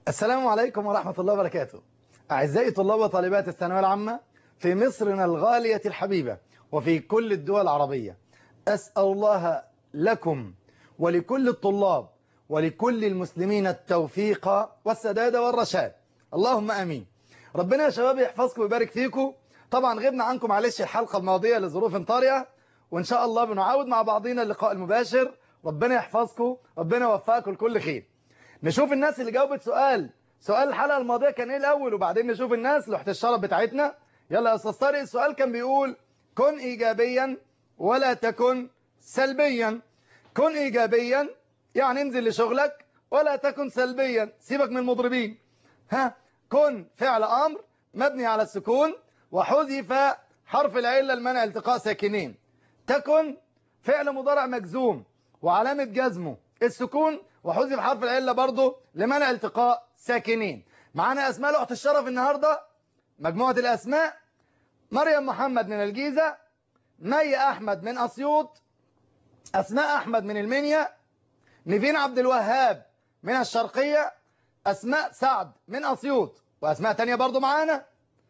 السلام عليكم ورحمة الله وبركاته أعزائي طلاب وطالبات الثانوية العامة في مصرنا الغالية الحبيبة وفي كل الدول العربية أسأل الله لكم ولكل الطلاب ولكل المسلمين التوفيق والسداد والرشاد اللهم أمين ربنا يا شباب يحفظكم ويبارك فيكم طبعا غبنا عنكم معلش الحلقة الماضية لظروف طارئة وإن شاء الله بنعاود مع بعضنا اللقاء المباشر ربنا يحفظكم ربنا يوفقكم لكل خير نشوف الناس اللي جاوبت سؤال سؤال الحلقة الماضية كان ايه الاول وبعدين نشوف الناس لوحة الشرف بتاعتنا يلا يا استاذ طارق السؤال كان بيقول كن ايجابيا ولا تكن سلبيا كن ايجابيا يعني انزل لشغلك ولا تكن سلبيا سيبك من المضربين ها كن فعل امر مبني على السكون وحذف حرف العله لمنع التقاء ساكنين تكن فعل مضارع مجزوم وعلامه جزمه السكون وحذف حرف العله برضه لمنع التقاء ساكنين معانا اسماء لوحه الشرف النهارده مجموعه الاسماء مريم محمد من الجيزه مي احمد من اسيوط اسماء احمد من المنيا نيفين عبد الوهاب من الشرقيه اسماء سعد من اسيوط واسماء تانية برضه معانا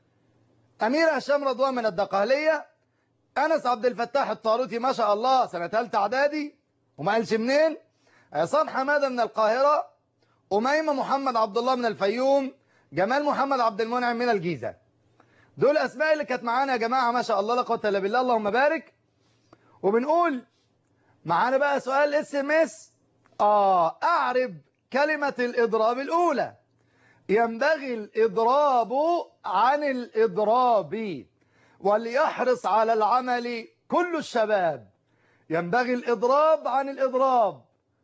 اميره هشام رضوان من الدقهليه انس عبد الفتاح الطاروتي ما شاء الله سنه ثالثه اعدادي وما قالش منين عصام حماده من القاهره أميمة محمد عبد الله من الفيوم جمال محمد عبد المنعم من الجيزة دول أسماء اللي كانت معانا يا جماعة ما شاء الله لا قوه الا بالله اللهم بارك وبنقول معانا بقى سؤال اس ام اس اه اعرب كلمة الإضراب الأولى ينبغي الإضراب عن الإضراب وليحرص على العمل كل الشباب ينبغي الإضراب عن الإضراب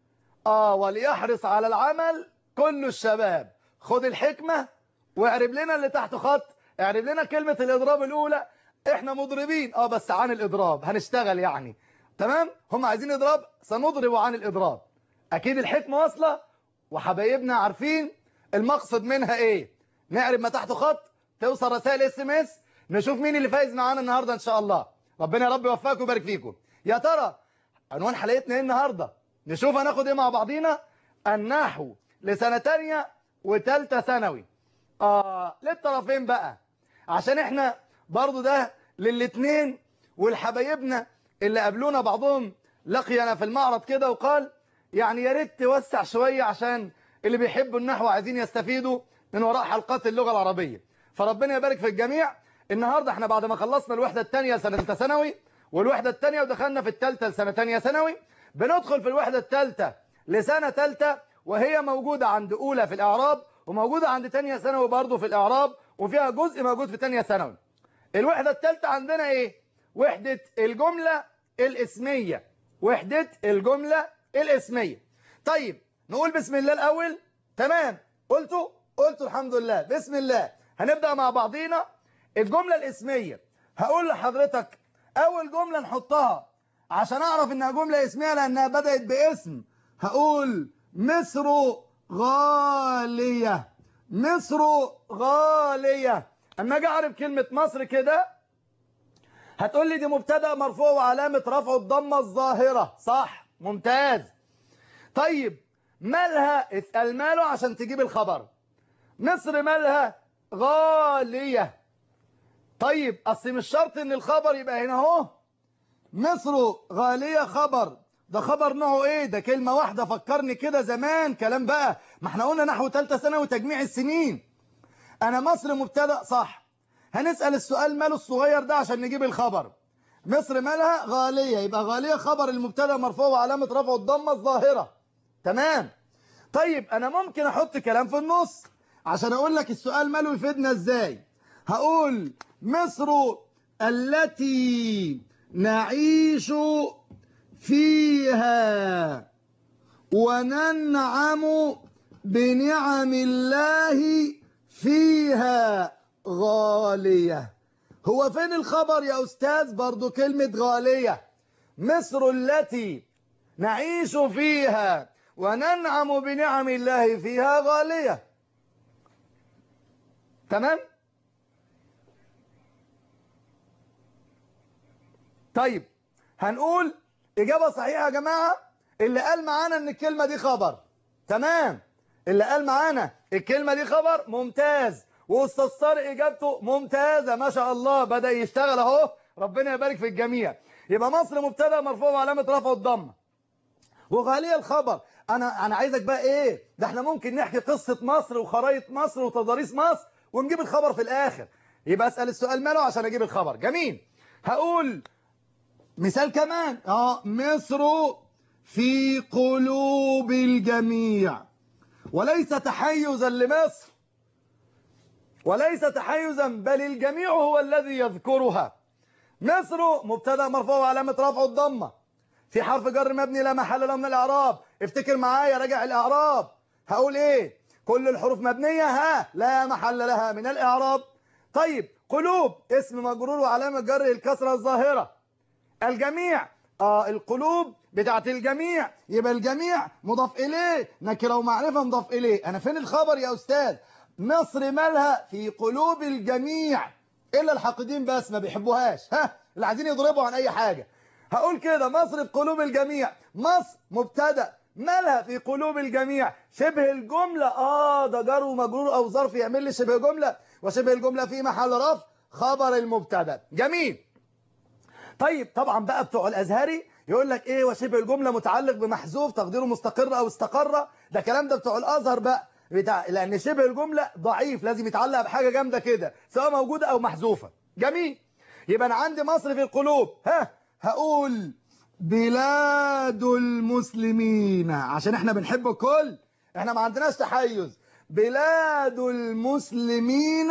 آه وليحرص على العمل كل الشباب خد الحكمة واعرب لنا اللي تحت خط اعرب لنا كلمة الإضراب الأولى احنا مضربين اه بس عن الإضراب هنشتغل يعني تمام هم عايزين إضراب سنضرب عن الإضراب أكيد الحكمة واصلة وحبايبنا عارفين المقصد منها ايه نعرب ما تحت خط توصل رسائل اس ام اس نشوف مين اللي فايز معانا النهاردة ان شاء الله ربنا يا رب يوفقكم ويبارك فيكم يا ترى عنوان حلقتنا ايه النهارده نشوف هناخد ايه مع بعضينا النحو لسنة تانية وتالتة ثانوي اه للطرفين بقى عشان احنا برضو ده للاتنين والحبايبنا اللي قابلونا بعضهم لقينا في المعرض كده وقال يعني يا ريت توسع شوية عشان اللي بيحبوا النحو عايزين يستفيدوا من وراء حلقات اللغة العربية فربنا يبارك في الجميع النهاردة احنا بعد ما خلصنا الوحدة الثانية سنة ثانوي والوحدة الثانية ودخلنا في الثالثة لسنة ثانية ثانوي بندخل في الوحدة الثالثة لسنة ثالثة وهي موجودة عند أولى في الإعراب وموجودة عند ثانية ثانوي برضه في الإعراب وفيها جزء موجود في ثانية ثانوي الوحدة الثالثة عندنا إيه؟ وحدة الجملة الاسمية وحدة الجملة الاسمية طيب نقول بسم الله الأول تمام قلتوا قلتوا الحمد لله بسم الله هنبدأ مع بعضينا الجملة الاسمية هقول لحضرتك أول جملة نحطها عشان أعرف إنها جملة اسمية لأنها بدأت باسم هقول مصر غالية مصر غالية أما أجي أعرف كلمة مصر كده هتقول لي دي مبتدأ مرفوع وعلامة رفعه الضمة الظاهرة صح ممتاز طيب مالها اسأل ماله عشان تجيب الخبر مصر مالها غالية طيب أصل مش شرط إن الخبر يبقى هنا اهو مصر غالية خبر ده خبر نوعه ايه ده كلمة واحدة فكرني كده زمان كلام بقى ما احنا قلنا نحو ثالثه سنة وتجميع السنين انا مصر مبتدأ صح هنسأل السؤال ماله الصغير ده عشان نجيب الخبر مصر مالها غالية يبقى غالية خبر المبتدأ مرفوع وعلامة رفعه الضمة الظاهرة تمام طيب انا ممكن احط كلام في النص عشان اقول لك السؤال ماله يفيدنا ازاي هقول مصر التي نعيش فيها وننعم بنعم الله فيها غالية هو فين الخبر يا أستاذ برضو كلمة غالية مصر التي نعيش فيها وننعم بنعم الله فيها غالية تمام طيب هنقول إجابة صحيحة يا جماعة اللي قال معانا ان الكلمة دي خبر تمام اللي قال معانا الكلمة دي خبر ممتاز واستاذ طارق اجابته ممتازة ما شاء الله بدأ يشتغل اهو ربنا يبارك في الجميع يبقى مصر مبتدا مرفوع وعلامة رفعه الضمه وغالية الخبر انا انا عايزك بقى ايه ده احنا ممكن نحكي قصة مصر وخرايط مصر وتضاريس مصر ونجيب الخبر في الاخر يبقى اسأل السؤال ماله عشان اجيب الخبر جميل هقول مثال كمان اه مصر في قلوب الجميع وليس تحيزا لمصر وليس تحيزا بل الجميع هو الذي يذكرها مصر مبتدا مرفوع وعلامة رفعه الضمة في حرف جر مبني لا محل له من الاعراب افتكر معايا راجع الاعراب هقول ايه كل الحروف مبنية ها لا محل لها من الاعراب طيب قلوب اسم مجرور وعلامة جر الكسرة الظاهرة الجميع اه القلوب بتاعت الجميع يبقى الجميع مضاف اليه نكره ومعرفه مضاف اليه انا فين الخبر يا استاذ مصر مالها في قلوب الجميع الا الحاقدين بس ما بيحبوهاش ها اللي عايزين يضربوا عن اي حاجه هقول كده مصر في قلوب الجميع مصر مبتدا مالها في قلوب الجميع شبه الجمله اه ده جر ومجرور او ظرف يعمل لي شبه جمله وشبه الجمله في محل رفع خبر المبتدا جميل طيب طبعا بقى بتوع الازهري يقول لك ايه وشبه الجمله متعلق بمحذوف تقديره مستقر او استقر ده كلام ده بتوع الازهر بقى بتاع لان شبه الجمله ضعيف لازم يتعلق بحاجه جامده كده سواء موجوده او محذوفه جميل يبقى انا عندي مصر في القلوب ها هقول بلاد المسلمين عشان احنا بنحب الكل احنا ما عندناش تحيز بلاد المسلمين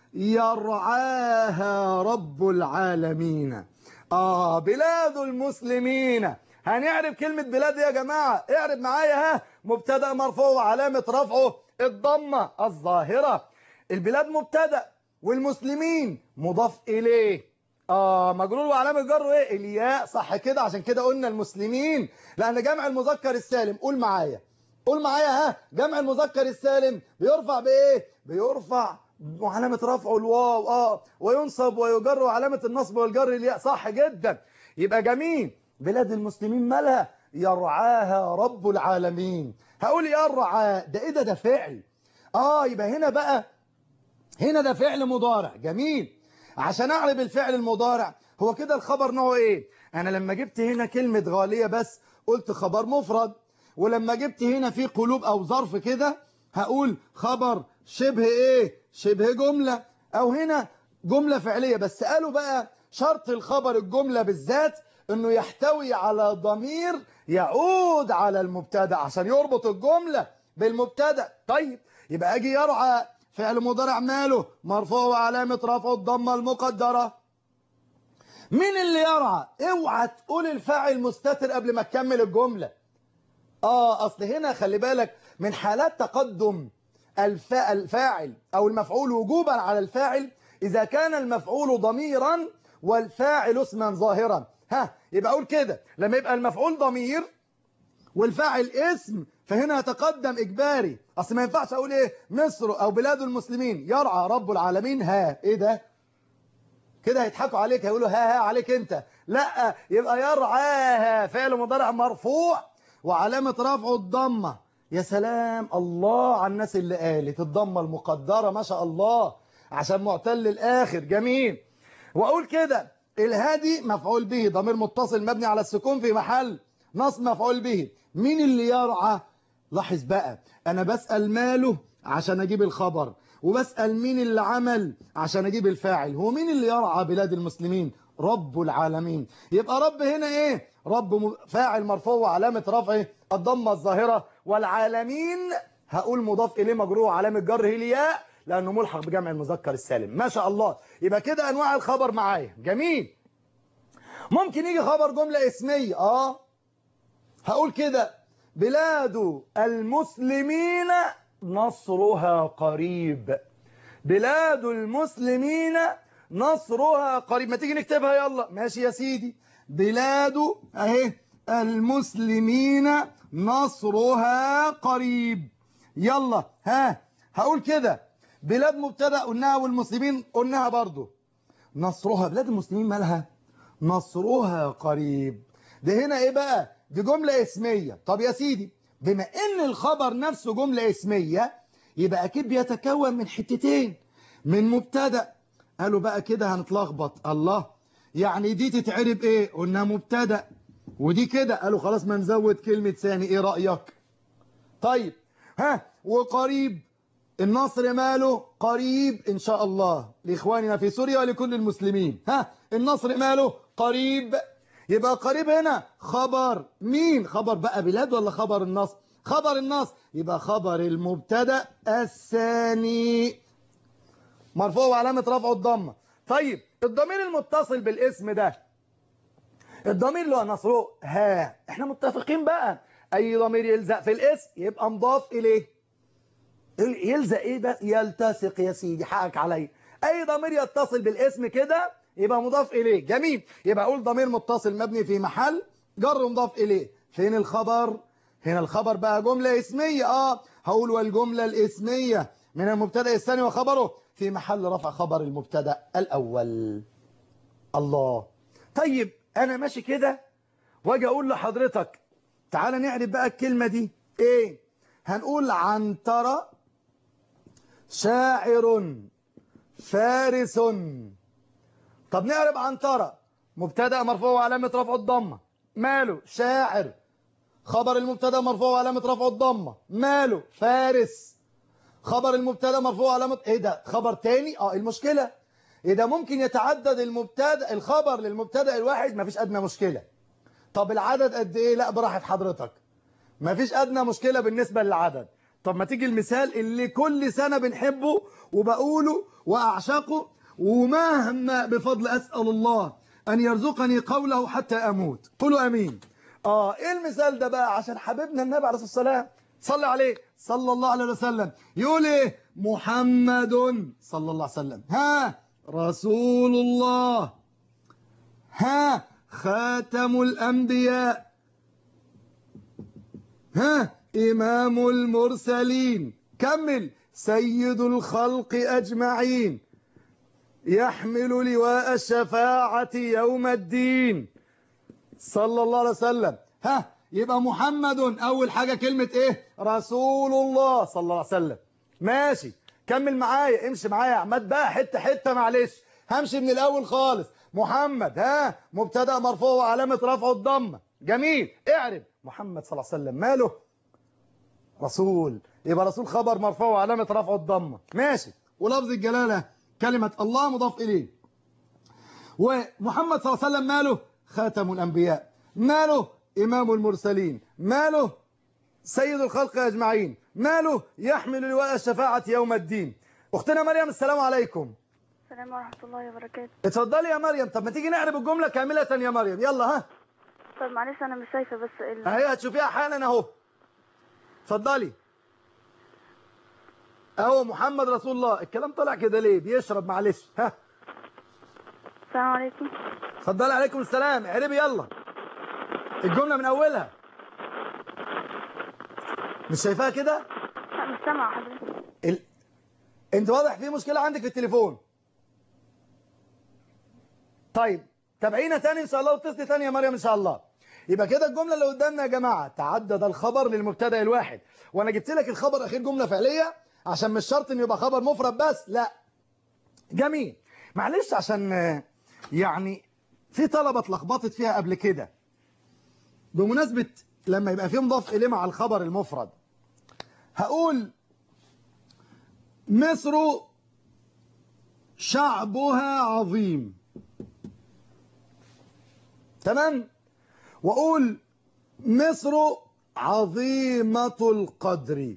يرعاها رب العالمين آه بلاد المسلمين هنعرف كلمة بلاد يا جماعة اعرف معايا ها مبتدا مرفوع وعلامة رفعه الضمة الظاهرة البلاد مبتدا والمسلمين مضاف إليه آه مجرور وعلامة جره ايه الياء صح كده عشان كده قلنا المسلمين لأن جمع المذكر السالم قول معايا قول معايا ها جمع المذكر السالم بيرفع بإيه بيرفع وعلامة رفعه الواو اه وينصب ويجر وعلامة النصب والجر الياء صح جدا يبقى جميل بلاد المسلمين مالها يرعاها رب العالمين هقول يرعى ده ايه ده ده فعل اه يبقى هنا بقى هنا ده فعل مضارع جميل عشان اعرف الفعل المضارع هو كده الخبر نوعه ايه انا لما جبت هنا كلمة غالية بس قلت خبر مفرد ولما جبت هنا في قلوب او ظرف كده هقول خبر شبه ايه شبه جملة او هنا جملة فعلية بس قالوا بقى شرط الخبر الجملة بالذات انه يحتوي على ضمير يعود على المبتدا عشان يربط الجملة بالمبتدا طيب يبقى اجي يرعى فعل مضارع ماله مرفوع وعلامة رفعه الضمة المقدرة مين اللي يرعى اوعى تقول الفاعل مستتر قبل ما تكمل الجملة اه اصل هنا خلي بالك من حالات تقدم الفاعل أو المفعول وجوبا على الفاعل إذا كان المفعول ضميرا والفاعل اسما ظاهرا ها يبقى أقول كده لما يبقى المفعول ضمير والفاعل اسم فهنا يتقدم إجباري أصل ما ينفعش أقول إيه مصر أو بلاد المسلمين يرعى رب العالمين ها إيه ده كده هيضحكوا عليك هيقولوا ها ها عليك أنت لا يبقى يرعاها فعل مضارع مرفوع وعلامة رفعه الضمه يا سلام الله على الناس اللي قالت الضمه المقدره ما شاء الله عشان معتل الاخر جميل واقول كده الهادي مفعول به ضمير متصل مبني على السكون في محل نصب مفعول به مين اللي يرعى لاحظ بقى انا بسأل ماله عشان اجيب الخبر وبسأل مين اللي عمل عشان اجيب الفاعل هو مين اللي يرعى بلاد المسلمين رب العالمين يبقى رب هنا ايه رب فاعل مرفوع وعلامة رفعه الضمة الظاهرة والعالمين هقول مضاف إليه مجرور علامة جره الياء لأنه ملحق بجمع المذكر السالم ما شاء الله يبقى كده أنواع الخبر معايا جميل ممكن يجي خبر جملة اسمية آه هقول كده بلاد المسلمين نصرها قريب بلاد المسلمين نصرها قريب ما تيجي نكتبها يلا ماشي يا سيدي بلاد اهي المسلمين نصرها قريب يلا ها هقول كده بلاد مبتدا قلناها والمسلمين قلناها برضو نصرها بلاد المسلمين مالها نصرها قريب ده هنا ايه بقى دي جملة اسمية طب يا سيدي بما ان الخبر نفسه جملة اسمية يبقى أكيد بيتكون من حتتين من مبتدا قالوا بقى كده هنتلخبط الله يعني دي تتعرب ايه قلنا مبتدا ودي كده قالوا خلاص ما نزود كلمة ثاني ايه رأيك طيب ها وقريب النصر ماله قريب إن شاء الله لإخواننا في سوريا ولكل المسلمين ها النصر ماله قريب يبقى قريب هنا خبر مين خبر بقى بلاد ولا خبر النصر خبر النصر يبقى خبر المبتدا الثاني مرفوع وعلامة رفعه الضمة طيب الضمير المتصل بالاسم ده الضمير اللي هو نصره ها احنا متفقين بقى اي ضمير يلزق في الاسم يبقى مضاف اليه يلزق ايه بقى يلتصق يا سيدي حقك عليا اي ضمير يتصل بالاسم كده يبقى مضاف اليه جميل يبقى اقول ضمير متصل مبني في محل جر مضاف اليه فين الخبر هنا الخبر بقى جملة اسمية اه هقول والجملة الاسمية من المبتدا الثاني وخبره في محل رفع خبر المبتدا الاول الله طيب انا ماشي كده واجي اقول لحضرتك تعالى نعرف بقى الكلمة دي ايه هنقول عنترة شاعر فارس طب نعرف عنترة مبتدا مرفوع وعلامة رفع الضمة ماله شاعر خبر المبتدا مرفوع وعلامة رفع الضمة ماله فارس خبر المبتدا مرفوع وعلامة ايه ده خبر تاني اه المشكلة ايه ده ممكن يتعدد المبتدا الخبر للمبتدا الواحد مفيش ادنى مشكلة طب العدد قد ايه لا براحة حضرتك مفيش ادنى مشكلة بالنسبة للعدد طب ما تيجي المثال اللي كل سنة بنحبه وبقوله واعشقه ومهما بفضل اسأل الله ان يرزقني قوله حتى اموت قولوا امين اه ايه المثال ده بقى عشان حبيبنا النبي عليه الصلاة والسلام صلى عليه صلى الله عليه وسلم يقول ايه محمد صلى الله عليه وسلم ها رسول الله ها خاتم الأنبياء ها إمام المرسلين كمل سيد الخلق أجمعين يحمل لواء الشفاعة يوم الدين صلى الله عليه وسلم ها يبقى محمد أول حاجة كلمة إيه رسول الله صلى الله عليه وسلم ماشي كمل معايا امشي معايا يا عماد بقى حتة حتة معلش همشي من الأول خالص محمد ها مبتدا مرفوع وعلامة رفعه الضمة جميل اعرف محمد صلى الله عليه وسلم ماله رسول يبقى رسول خبر مرفوع وعلامة رفعه الضمة ماشي ولفظ الجلالة كلمة الله مضاف إليه ومحمد صلى الله عليه وسلم ماله خاتم الأنبياء ماله إمام المرسلين ماله سيد الخلق أجمعين ماله يحمل لواء الشفاعة يوم الدين أختنا مريم السلام عليكم السلام ورحمة الله وبركاته اتفضلي يا مريم طب ما تيجي نعرب الجملة كاملة يا مريم يلا ها طب معلش أنا مش شايفة بس ال... اهي هتشوفيها حالا اهو اتفضلي اهو محمد رسول الله الكلام طلع كده ليه بيشرب معلش ها السلام عليكم اتفضلي عليكم السلام اعربي يلا الجملة من اولها مش شايفاها كده لا مش سامعة حضرتك ال... انت واضح في مشكلة عندك في التليفون طيب تابعينا تاني ان شاء الله واتصلي تاني يا مريم ان شاء الله يبقى كده الجملة اللي قدامنا يا جماعة تعدد الخبر للمبتدا الواحد وانا جبت لك الخبر اخير جملة فعلية عشان مش شرط انه يبقى خبر مفرد بس لا جميل معلش عشان آه، يعني في طلبة اتلخبطت فيها قبل كده بمناسبة لما يبقى في مضاف إليه مع الخبر المفرد هقول مصر شعبها عظيم تمام وأقول مصر عظيمة القدر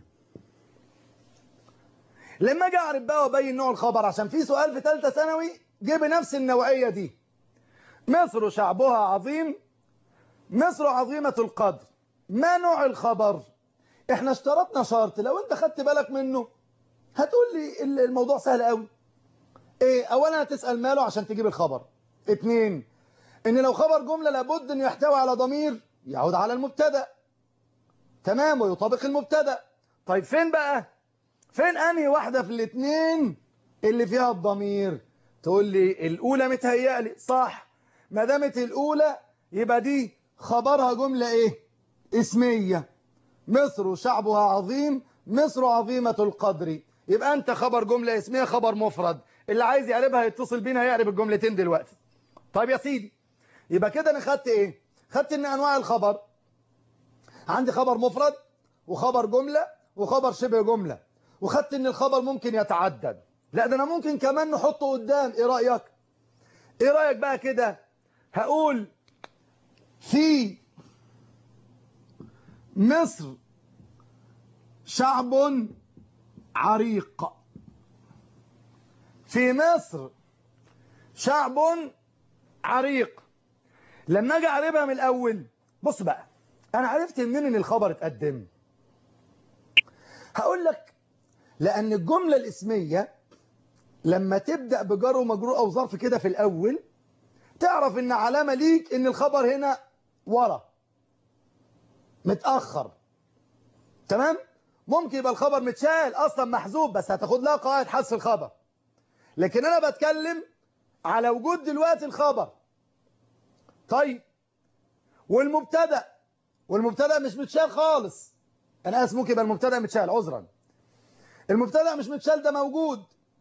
لما اجي اعرف بقى وابين نوع الخبر عشان في سؤال في ثالثه ثانوي جه بنفس النوعيه دي مصر شعبها عظيم مصر عظيمة القدر ما نوع الخبر احنا اشترطنا شرط لو انت خدت بالك منه هتقول لي ال- الموضوع سهل قوي ايه اولا هتسأل ماله عشان تجيب الخبر اتنين ان لو خبر جملة لابد ان يحتوي على ضمير يعود على المبتدا تمام ويطابق المبتدا طيب فين بقى فين انهي واحدة في الاتنين اللي فيها الضمير تقول لي الاولى متهيألي صح ما دامت الاولى يبقى دي خبرها جملة ايه اسمية مصر شعبها عظيم مصر عظيمة القدر يبقى أنت خبر جملة اسمية خبر مفرد اللي عايز يعربها يتصل بينا يعرب الجملتين دلوقتي طيب يا سيدي يبقى كده أنا خدت إيه خدت إن أنواع الخبر عندي خبر مفرد وخبر جملة وخبر شبه جملة وخدت إن الخبر ممكن يتعدد لا ده أنا ممكن كمان نحطه قدام إيه رأيك إيه رأيك بقى كده هقول في مصر شعب عريق في مصر شعب عريق لما اجي اعربها من الاول بص بقى انا عرفت منين ان الخبر اتقدم هقول لك لان الجمله الاسميه لما تبدا بجر ومجرور او ظرف كده في الاول تعرف ان علامه ليك ان الخبر هنا ورا متاخر تمام ممكن يبقى الخبر متشال اصلا محذوف بس هتاخد لها قواعد حذف الخبر لكن انا بتكلم على وجود دلوقتي الخبر طيب والمبتدا والمبتدا مش متشال خالص انا اسف ممكن يبقى المبتدا متشال عذرا المبتدا مش متشال ده موجود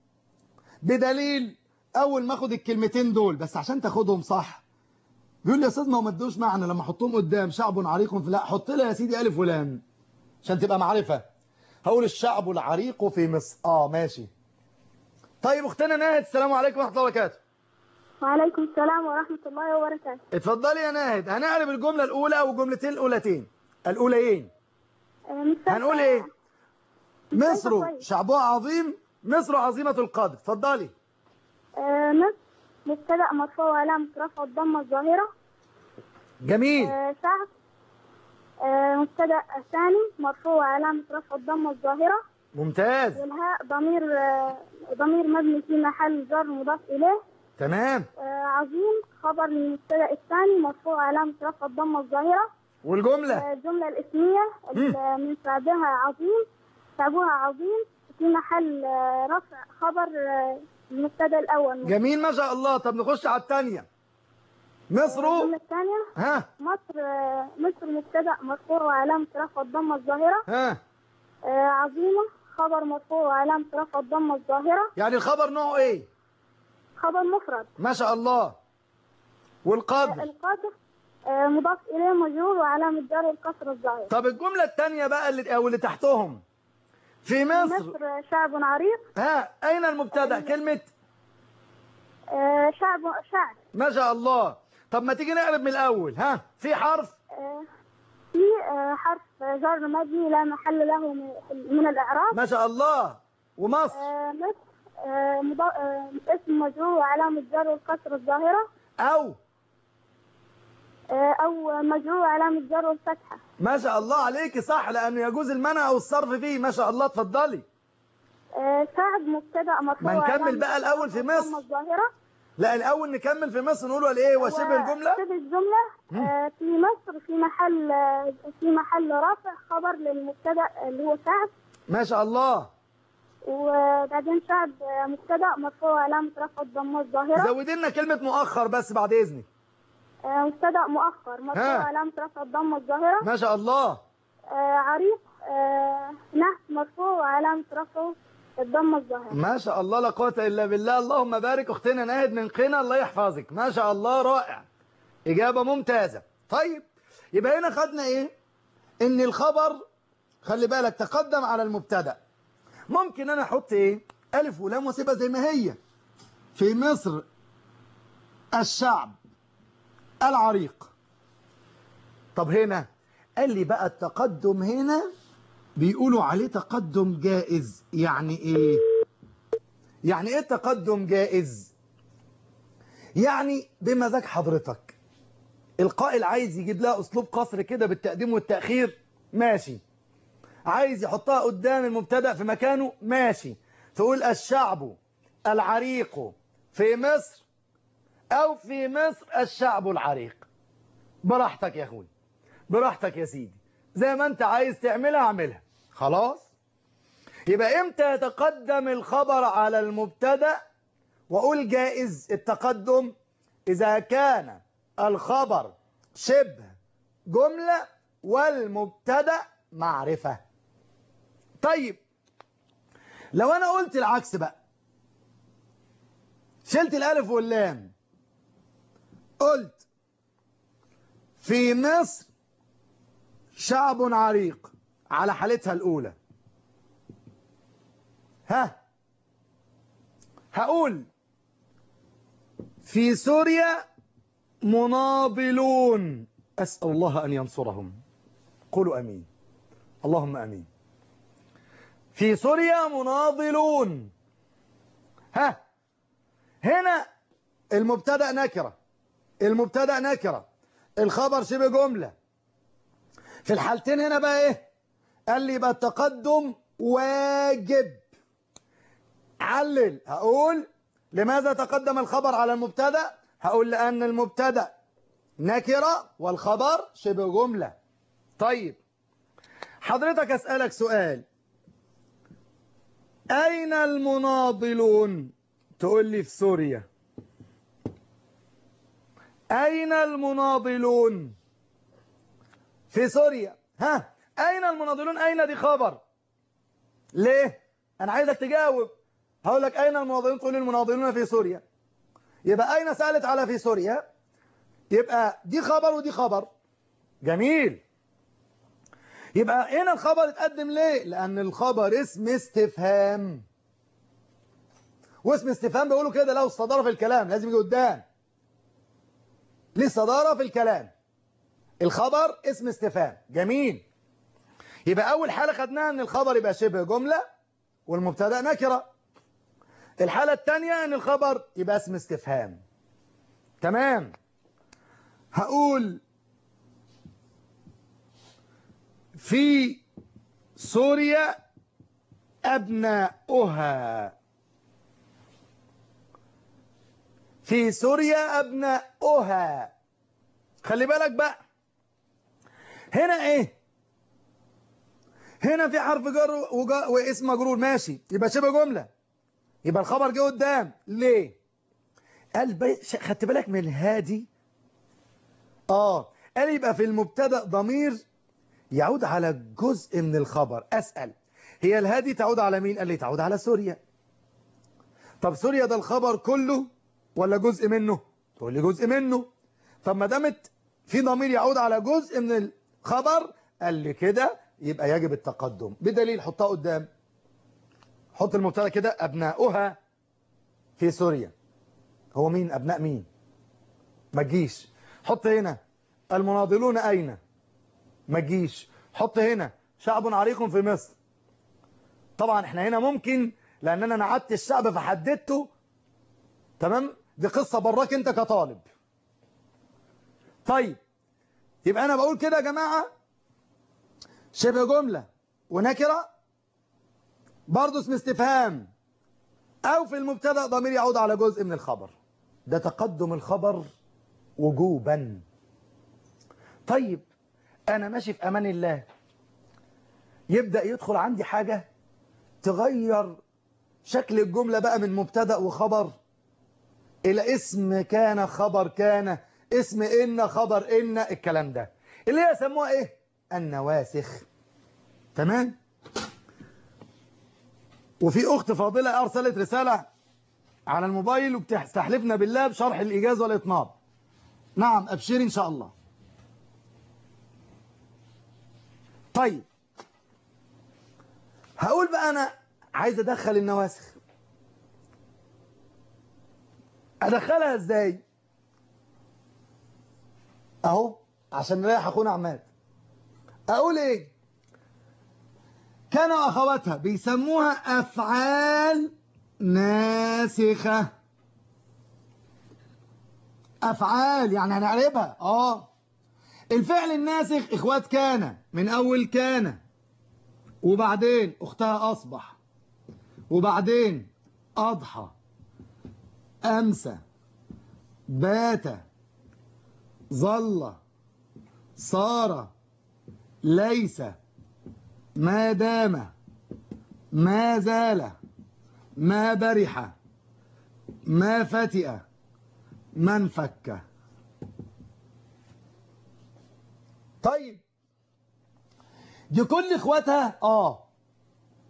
بدليل اول ما اخد الكلمتين دول بس عشان تاخدهم صح بيقول لي يا استاذ ما هو ما ادوش معنى لما احطهم قدام شعب عريق في لا حط لي يا سيدي الف ولام عشان تبقى معرفه هقول الشعب العريق في مصر اه ماشي طيب اختنا ناهد السلام عليكم ورحمه الله وبركاته وعليكم السلام ورحمة الله وبركاته اتفضلي يا ناهد هنعرف الجمله الاولى او الجملتين الاولتين الاوليين آه، مش فاكرة. هنقول ايه مصر طيب. شعبها عظيم مصر عظيمة القدر اتفضلي آه، مصر مبتدأ مرفوع وعلامة رفع الضمة الظاهرة جميل آه، شعب آه، مبتدأ ثاني مرفوع وعلامة رفع الضمة الظاهرة ممتاز والهاء ضمير آه، ضمير مبني في محل جر مضاف إليه تمام آه، عظيم خبر للمبتدأ الثاني مرفوع علامة رفع الضمة الظاهرة والجملة آه، الجملة الاسمية ال- من شعبها عظيم شعبها عظيم في محل آه، رفع خبر آه، المبتدأ الأول جميل ما شاء الله طب نخش على الثانية مصر الجملة الثانية ها مصر آه، مصر مبتدأ مرفوع وعلامة رفع الضمة الظاهرة ها آه، عظيمة خبر مرفوع وعلامة رفع الضمة الظاهرة يعني الخبر نوعه ايه خبر مفرد ما شاء الله آه، والقدر القادر آه، مضاف إليه مجرور وعلامة جر الكسر الظاهرة طب الجملة الثانية بقى اللي او اللي تحتهم في مصر مصر آه، شعب عريق ها اين المبتدا كلمة آه، شعب شعب ما شاء الله طب ما تيجي نقلب من الاول ها في حرف آه، في آه، حرف جر مبني لا محل له من- من الإعراب ما شاء الله ومصر آه، مصر آه، مضا- آه، اسم مجرور وعلامة جر الكسر الظاهرة او آه، أو مجرور علامة جر الفتحة ما شاء الله عليك صح لانه يجوز المنع او الصرف فيه ما شاء الله اتفضلي آه، شعب مبتدأ مرفوع ما نكمل وعلامة بقى الأول في الضمة مصر. الظاهرة لا الاول نكمل في مصر نقول ولا ايه وشبه الجملة شبه الجملة آه، في مصر في محل آه، في محل رفع خبر للمبتدأ اللي هو شعب ما شاء الله وبعدين شعب آه، مبتدأ مرفوع علامة رفع الضمة الظاهرة زودي لنا كلمة مؤخر بس بعد اذنك آه، مبتدأ مؤخر مرفوع ها. علامة رفع الضمة الظاهرة ما شاء الله آه، عريق آه، نحت مرفوع وعلامة رفعه الضمة الظاهرة ما شاء الله لا قوة الا بالله اللهم بارك اختنا ناهد من قنا الله يحفظك ما شاء الله رائع اجابة ممتازة طيب يبقى هنا خدنا ايه ان الخبر خلي بالك تقدم على المبتدا ممكن انا احط ايه الف ولام واسيبها زي ما هي في مصر الشعب العريق طب هنا قال لي بقى التقدم هنا بيقولوا عليه تقدم جائز يعني ايه يعني ايه تقدم جائز يعني بمزاج حضرتك القائل عايز يجيب لها اسلوب قصر كده بالتقديم والتأخير ماشي عايز يحطها قدام المبتدأ في مكانه ماشي تقول الشعب العريق في مصر او في مصر الشعب العريق براحتك يا اخوي براحتك يا سيدي زي ما انت عايز تعملها اعملها خلاص يبقى امتى يتقدم الخبر على المبتدا واقول جائز التقدم اذا كان الخبر شبه جملة والمبتدا معرفة طيب لو انا قلت العكس بقى شلت الالف واللام قلت في مصر شعب عريق على حالتها الاولى ها هقول في سوريا مناضلون أسأل الله أن ينصرهم قولوا أمين اللهم أمين في سوريا مناضلون ها هنا المبتدا نكرة المبتدا نكرة الخبر شبه جملة في الحالتين هنا بقى ايه قال لي يبقى التقدم واجب علل هقول لماذا تقدم الخبر على المبتدا هقول لأن المبتدا نكرة والخبر شبه جملة طيب حضرتك أسألك سؤال أين المناضلون تقول لي في سوريا أين المناضلون في سوريا ها أين المناضلون أين دي خبر ليه أنا عايزك تجاوب هقول لك أين المناضلون تقول لي المناضلون في سوريا يبقى أين سألت على في سوريا يبقى دي خبر ودي خبر جميل يبقى هنا الخبر اتقدم ليه لأن الخبر اسم استفهام واسم استفهام بيقولوا كده له الصدارة في الكلام لازم يجي قدام ليه الصدارة في الكلام الخبر اسم استفهام جميل يبقى أول حالة خدناها أن الخبر يبقى شبه جملة والمبتدا نكرة الحالة الثانية أن الخبر يبقى اسم استفهام تمام هقول في سوريا أبناؤها في سوريا أبناؤها خلي بالك بقى هنا ايه هنا في حرف جر وجا- واسم مجرور ماشي يبقى شبه جملة يبقى الخبر جه قدام ليه قال بي... ش- خدت بالك من الهادي اه قال يبقى في المبتدا ضمير يعود على جزء من الخبر اسال هي الهادي تعود على مين قال لي تعود على سوريا طب سوريا ده الخبر كله ولا جزء منه تقول لي جزء منه طب ما دامت في ضمير يعود على جزء من الخبر قال لي كده يبقى يجب التقدم بدليل حطها قدام حط المبتدا كده ابناؤها في سوريا هو مين ابناء مين ما تجيش حط هنا المناضلون اين ما تجيش حط هنا شعب عريق في مصر طبعا احنا هنا ممكن لان انا نعدت الشعب فحددته تمام دي قصة براك انت كطالب طيب يبقى انا بقول كده يا جماعة شبه جملة ونكرة برضه اسم استفهام او في المبتدا ضمير يعود على جزء من الخبر ده تقدم الخبر وجوبا طيب انا ماشي في امان الله يبدأ يدخل عندي حاجة تغير شكل الجملة بقى من مبتدا وخبر إلى اسم كان خبر كان اسم إن خبر إن الكلام ده اللي هي يسموها إيه النواسخ تمام وفي أخت فاضلة أرسلت رسالة على الموبايل وبتستحلفنا بالله بشرح الإيجاز والإطناب نعم أبشري إن شاء الله طيب هقول بقى أنا عايز أدخل النواسخ أدخلها إزاي أهو عشان نريح أخونا عماد أقول إيه كان وأخواتها بيسموها أفعال ناسخة أفعال يعني هنعربها آه الفعل الناسخ إخوات كان من أول كان وبعدين أختها أصبح وبعدين أضحى أمسى بات ظل صار ليس ما دام ما زال ما برح ما فتئ ما انفك طيب دي كل اخواتها اه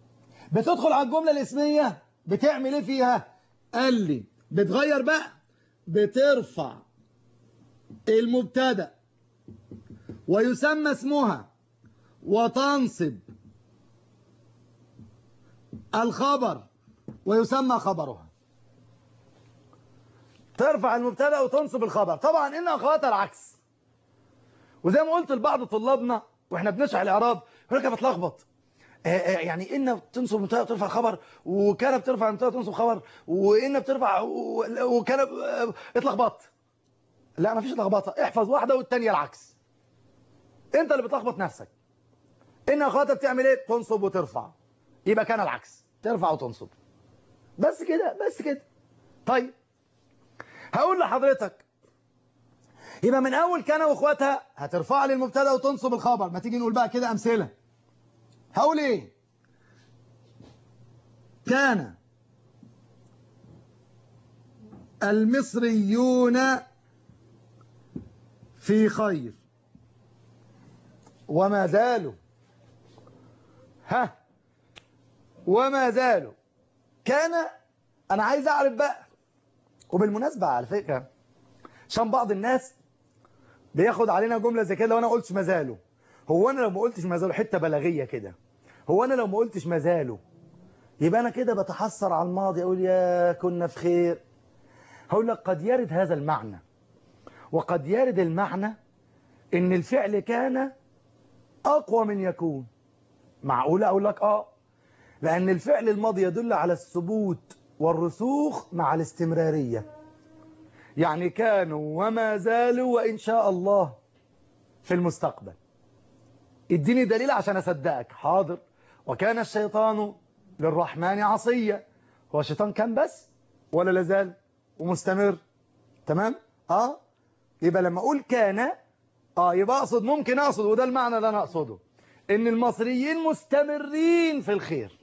بتدخل على الجملة الاسمية بتعمل ايه فيها قال لي بتغير بقى بترفع المبتدا ويسمى اسمها وتنصب الخبر ويسمى خبرها ترفع المبتدا وتنصب الخبر طبعا ان اخواتها العكس وزي ما قلت لبعض طلابنا واحنا بنشرح الاعراب يقول لك بتلخبط آه، آه، يعني ان بتنصب المبتدا وترفع خبر وكان بترفع المبتدا وتنصب خبر وان بترفع و- وكان آه، اتلخبطت لا مفيش لخبطه احفظ واحده والثانيه العكس انت اللي بتلخبط نفسك ان اخواتها بتعمل ايه تنصب وترفع يبقى كان العكس ترفع وتنصب بس كده بس كده طيب هقول لحضرتك يبقى من اول كان واخواتها هترفع لي المبتدا وتنصب الخبر ما تيجي نقول بقى كده امثله هقول ايه كان المصريون في خير وما زالوا ها وما زالوا كان انا عايز اعرف بقى وبالمناسبة على فكرة عشان بعض الناس بياخد علينا جملة زي كده لو انا قلتش ما زالوا هو انا لو ما قلتش ما زالوا حتة بلاغية كده هو انا لو ما قلتش ما زالوا يبقى انا كده بتحسر على الماضي اقول يا كنا في خير هقول لك قد يرد هذا المعنى وقد يرد المعنى ان الفعل كان اقوى من يكون معقول اقول لك اه لان الفعل الماضي يدل على الثبوت والرسوخ مع الاستمرارية يعني كانوا وما زالوا وإن شاء الله في المستقبل اديني دليل عشان أصدقك حاضر وكان الشيطان للرحمن عصية هو الشيطان كان بس ولا لازال ومستمر تمام اه يبقى لما اقول كان اه يبقى اقصد ممكن اقصد وده المعنى اللي انا اقصده ان المصريين مستمرين في الخير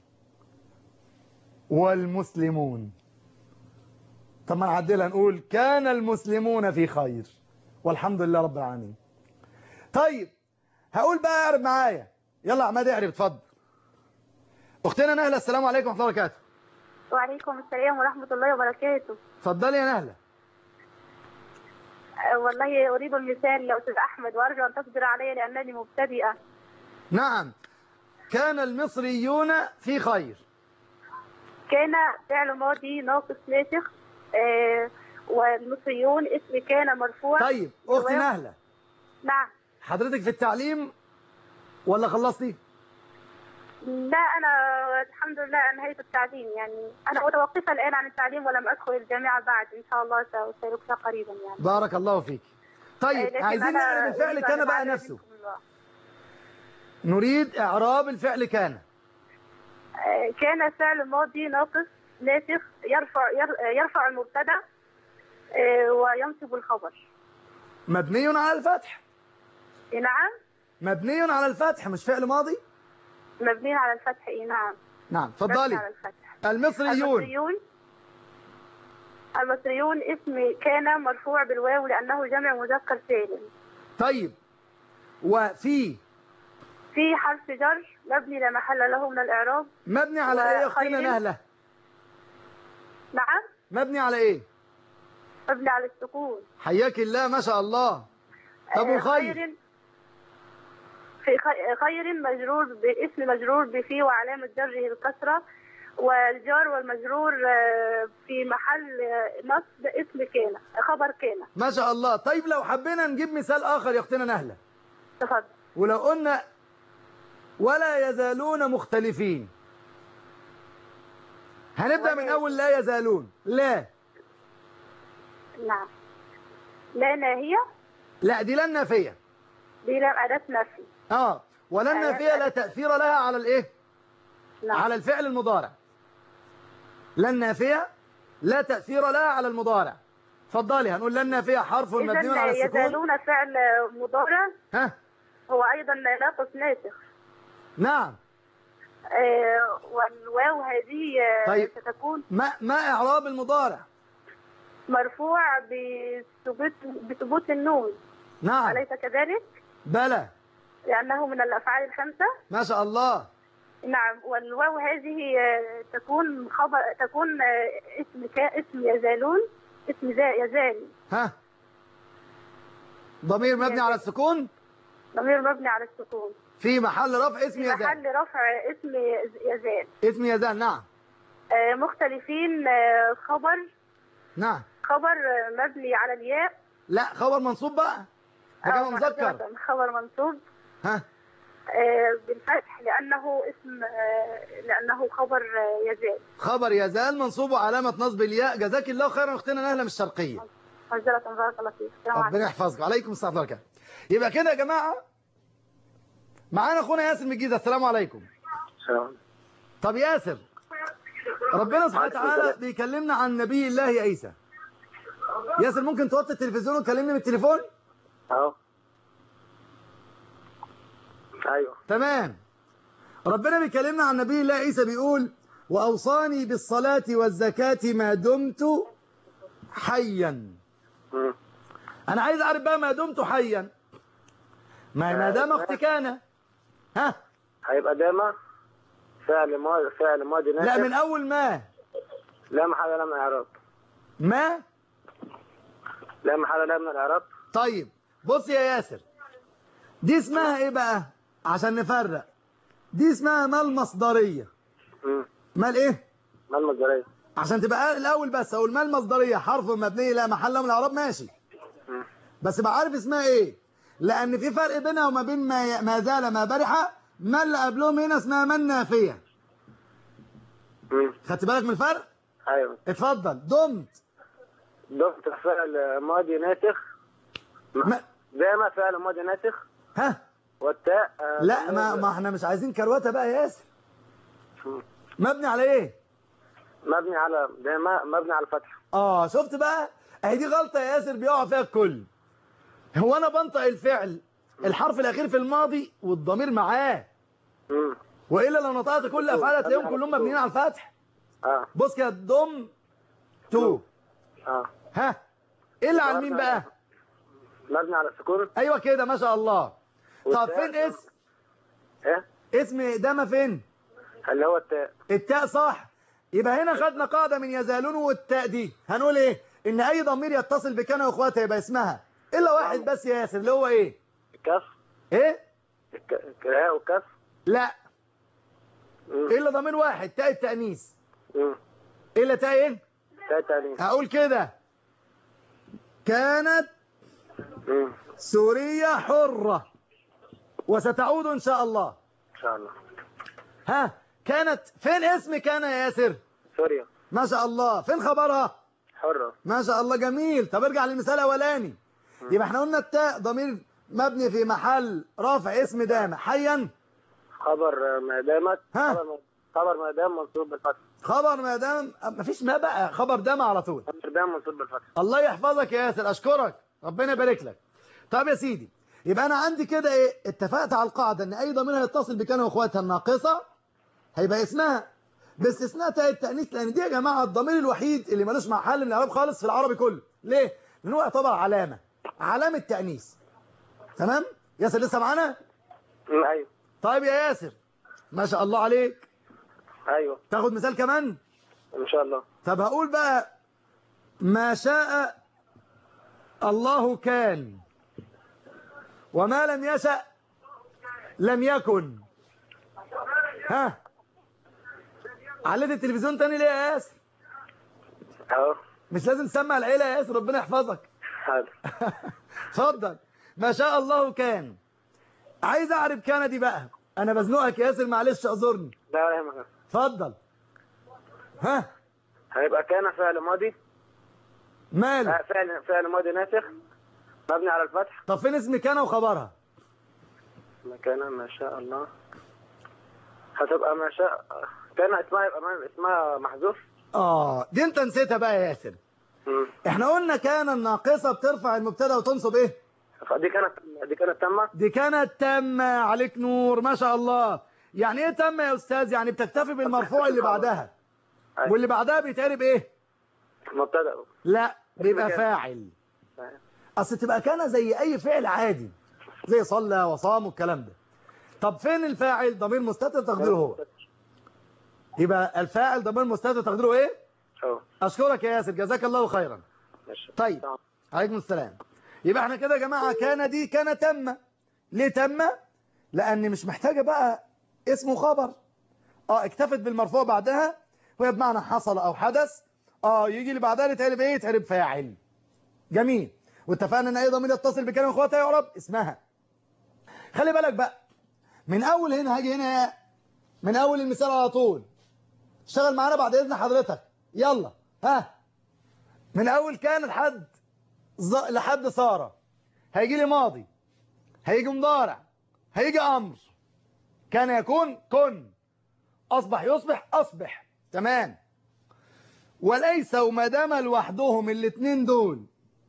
والمسلمون طب ما نعدلها نقول كان المسلمون في خير والحمد لله رب العالمين طيب هقول بقى اعرب معايا يلا عماد اعرب اتفضل اختنا نهله السلام عليكم ورحمه الله وبركاته وعليكم السلام ورحمة الله وبركاته اتفضلي يا نهله أه، والله أريد المثال يا أستاذ أحمد وأرجو أن تصبر علي لأنني مبتدئة نعم كان المصريون في خير كان فعل ماضي ناقص ناسخ أه، والمصريون اسم كان مرفوع طيب اختي تمام. نهله نعم حضرتك في التعليم ولا خلصتي لا أنا الحمد لله أنهيت التعليم يعني أنا متوقفة الآن عن التعليم ولم أدخل الجامعة بعد إن شاء الله سأشاركها قريبا يعني بارك الله فيك طيب لكن عايزين أنا نعرف الفعل أريد كان أن بقى أعلم نفسه منكم الله. نريد اعراب الفعل كان آه، كان فعل ماضي ناقص ناسخ يرفع ير- يرفع المبتدا آه، وينصب الخبر مبني على الفتح نعم مبني على الفتح مش فعل ماضي مبني على الفتح إيه، نعم نعم مبني على اتفضلي الفتح المصريون المصريون المصريون اسم كان مرفوع بالواو لأنه جمع مذكر سالم طيب وفي في حرف جر مبني لا محل له من الإعراب مبني على ايه يا اختنا وخير. نهله نعم مبني على ايه مبني على السكون حياك الله ما شاء الله طب آه، وخير في خي- خير مجرور باسم مجرور بفي وعلامة جره الكسرة والجار والمجرور آه، في محل آه، نصب اسم كان خبر كان ما شاء الله طيب لو حبينا نجيب مثال اخر يا اختنا نهله تفضل ولو قلنا ولا يزالون مختلفين هنبدأ من ولا أول لا يزالون لا نعم لا ناهية لا دي لا نافية دي لام أداة نفي اه ولا أيوة. نافية لا تأثير لها على الايه نعم على الفعل المضارع لا نافية لا تأثير لها على المضارع اتفضلي هنقول لا نافية حرف مبني إذا على السكون يزالون فعل مضارع ها هو أيضا ناقص ناسخ نعم آه، والواو هذه آه، طيب. ستكون ما ما إعراب المضارع مرفوع بثبوت بثبوت النون نعم أليس كذلك؟ بلى لأنه من الأفعال الخمسة ما شاء الله نعم والواو هذه آه، تكون خبر تكون آه، اسم كا اسم يزالون اسم زا- يزال ها ضمير مبني على السكون ضمير مبني على السكون في محل رفع اسم في يزال محل رفع اسم يز- يزال اسم يزال نعم آه، مختلفين آه، خبر نعم خبر آه، مبني على الياء لا خبر منصوب بقى ده أو كان مذكر معذرة، خبر منصوب ها آه، بالفتح لأنه اسم آه، لأنه خبر آه، يزال خبر يزال منصوب وعلامة نصب الياء جزاك الله خيرا اختنا نهلة من الشرقية معذرة بارك الله فيك السلام عليكم ربنا يحفظك عليكم السلام ورحمة الله وبركاته. يبقى كده يا جماعة معانا اخونا ياسر من الجيزة السلام عليكم سلام طب ياسر ربنا سبحانه وتعالى بيكلمنا عن نبي الله عيسى ياسر ممكن توطي التلفزيون وتكلمني من التليفون اهو ايوه تمام ربنا بيكلمنا عن نبي الله عيسى بيقول وأوصاني بالصلاة والزكاة ما دمت حيا مم. أنا عايز أعرف بقى ما دمت حيا ما ما دام أختي كان ها هيبقى داما فعل ماضي فعل ماضي لا ناسخ من أول ما لا محل لا من الاعراب ما لا محل لا من الاعراب طيب بص يا ياسر دي اسمها ايه بقى عشان نفرق دي اسمها ما المصدرية مم. مال ايه ما المصدرية عشان تبقى الاول بس اقول ما المصدرية حرف مبني لا محل له من الاعراب ماشي مم. بس بقى عارف اسمها ايه لان في فرق بينها وما بين ما ما زال ما برح ما اللي قبلهم هنا اسمها من نافية مم. خدت بالك من الفرق ايوه اتفضل دمت ضفت فعل ماضي ناسخ ما داما فعل ماضي ناسخ ها والتاء آه، لا ما, ما احنا مش عايزين كروته بقى يا ياسر مم. مبني على ايه مبني على داما مبني على الفتح اه شفت بقى اهي دي غلطه يا ياسر بيقع فيها الكل هو انا بنطق الفعل الحرف الاخير في الماضي والضمير معاه مم. والا لو نطقت كل افعال هتلاقيهم كلهم مبنيين على الفتح اه بص كده دم تو اه ها ايه اللي على مين بقى مبني على السكون ايوه كده ما شاء الله طب والتاء- فين اسم ايه اسم داما فين اللي هو التاء التاء صح يبقى هنا خدنا قاعده من يزالون والتاء دي هنقول ايه ان اي ضمير يتصل بكان واخواتها يبقى اسمها الا واحد بس يا ياسر اللي هو ايه الكف ايه الك- الكراء والكف لا مم. الا ضمير واحد تاء التانيث مم. الا تاء ايه تاء تاني هقول كده كانت مم. سوريا حرة وستعود ان شاء الله ان شاء الله ها كانت فين اسم كان يا ياسر سوريا ما شاء الله فين خبرها حرة ما شاء الله جميل طب ارجع للمثال الاولاني يبقى احنا قلنا التاء ضمير مبني في محل رافع اسم دام حيا خبر ما دامت ها؟ خبر ما- خبر ما دام منصوب بالفتح خبر ما دام مفيش ما بقى خبر دام على طول خبر دام منصوب بالفتح الله يحفظك يا ياسر اشكرك ربنا يبارك لك طب يا سيدي يبقى انا عندي كده ايه اتفقت على القاعده ان اي ضمير هيتصل بكان واخواتها الناقصه هيبقى اسمها باستثناء تاء التانيث لان دي يا جماعه الضمير الوحيد اللي ملوش محل من الاعراب خالص في العربي كله ليه لان هو يعتبر علامه علامه تانيث تمام ياسر لسه معانا مم، ايوه طيب يا ياسر ما شاء الله عليك ايوه تاخد مثال كمان ان شاء الله طب هقول بقى ما شاء الله كان وما لم يشأ لم يكن ها عليت التلفزيون تاني ليه يا ياسر اهو مش لازم تسمع العيلة يا ياسر ربنا يحفظك حاضر اتفضل ما شاء الله كان عايز اعرف كان دي بقى انا بزنقك يا ياسر معلش اعذرني لا ولا يهمك اتفضل ها هيبقى كان فعل ماضي ماله آه، فعل فعل ماضي ناسخ مبني على الفتح طب فين اسم كان وخبرها ما كان ما شاء الله هتبقى ما شاء كان اسمها يبقى ما- اسمها محذوف اه دي انت نسيتها بقى يا ياسر مم. احنا قلنا كان الناقصة بترفع المبتدا وتنصب ايه دي كانت دي كانت تامة دي كانت تامة عليك نور ما شاء الله يعني ايه تامة يا استاذ يعني بتكتفي بالمرفوع اللي بعدها أيوة. واللي بعدها بيتقلب ايه مبتدأ لا بيبقى كان. فاعل اصل تبقى كان زي اي فعل عادي زي صلى وصام والكلام ده طب فين الفاعل ضمير مستتر تقديره هو يبقى الفاعل ضمير مستتر تقديره ايه اه اشكرك يا ياسر جزاك الله خيرا ماشي طيب عليكم السلام يبقى احنا كده يا جماعه كان دي كان تم ليه تم لان مش محتاجه بقى اسم وخبر اه اكتفت بالمرفوع بعدها وهي بمعنى حصل او حدث اه يجي اللي بعدها يتعرب ايه يتعرب فاعل جميل واتفقنا ان اي ضمير يتصل بكلمه اخواتها يعرب اسمها خلي بالك بقى من اول هنا هاجي هنا من اول المثال على طول اشتغل معانا بعد اذن حضرتك يلا ها من اول كان لحد ز... لحد ساره هيجي لي ماضي هيجي مضارع هيجي امر كان يكون كن اصبح يصبح اصبح تمام وليسوا ما دام لوحدهم الاثنين دول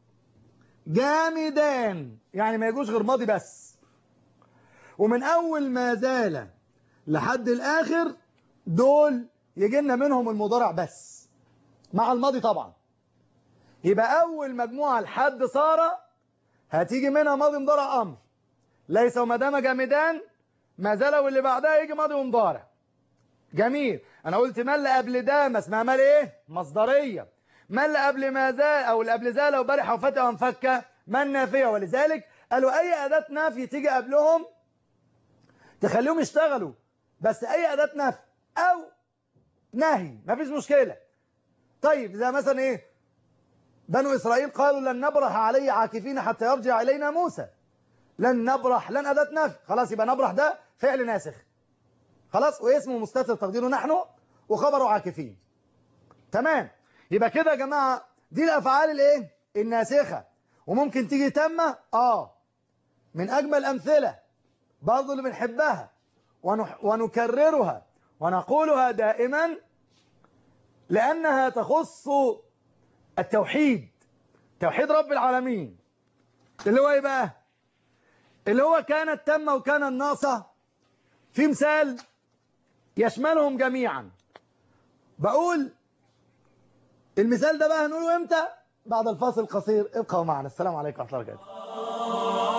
جامدان يعني ما يجوش غير ماضي بس ومن اول ما زال لحد الاخر دول يجي لنا منهم المضارع بس مع الماضي طبعا يبقى اول مجموعه لحد ساره هتيجي منها ماضي مضارع امر ليس وما دام جامدان ما زال واللي بعدها يجي ماضي ومضارع جميل انا قلت ما اللي قبل ده ما اسمها مال ايه مصدريه ما اللي قبل ما زال او اللي قبل زال وبرح وفتى وانفك ما النافيه ولذلك قالوا اي اداه نفي تيجي قبلهم تخليهم يشتغلوا بس اي اداه نفي او نهي مفيش مشكله طيب زي مثلا ايه بنو اسرائيل قالوا لن نبرح عليه عاكفين حتى يرجع الينا موسى لن نبرح لن اداه نفي خلاص يبقى نبرح ده فعل ناسخ خلاص واسمه مستتر تقديره نحن وخبره عاكفين تمام يبقى كده يا جماعه دي الافعال الايه الناسخه وممكن تيجي تامه اه من اجمل الامثله برضه اللي بنحبها ونح ونكررها ونقولها دائما لانها تخص التوحيد توحيد رب العالمين اللي هو ايه بقى اللي هو كانت تامه وكان الناقصه في مثال يشملهم جميعا بقول المثال ده بقى هنقوله امتى بعد الفاصل القصير ابقوا معنا السلام عليكم ورحمه الله وبركاته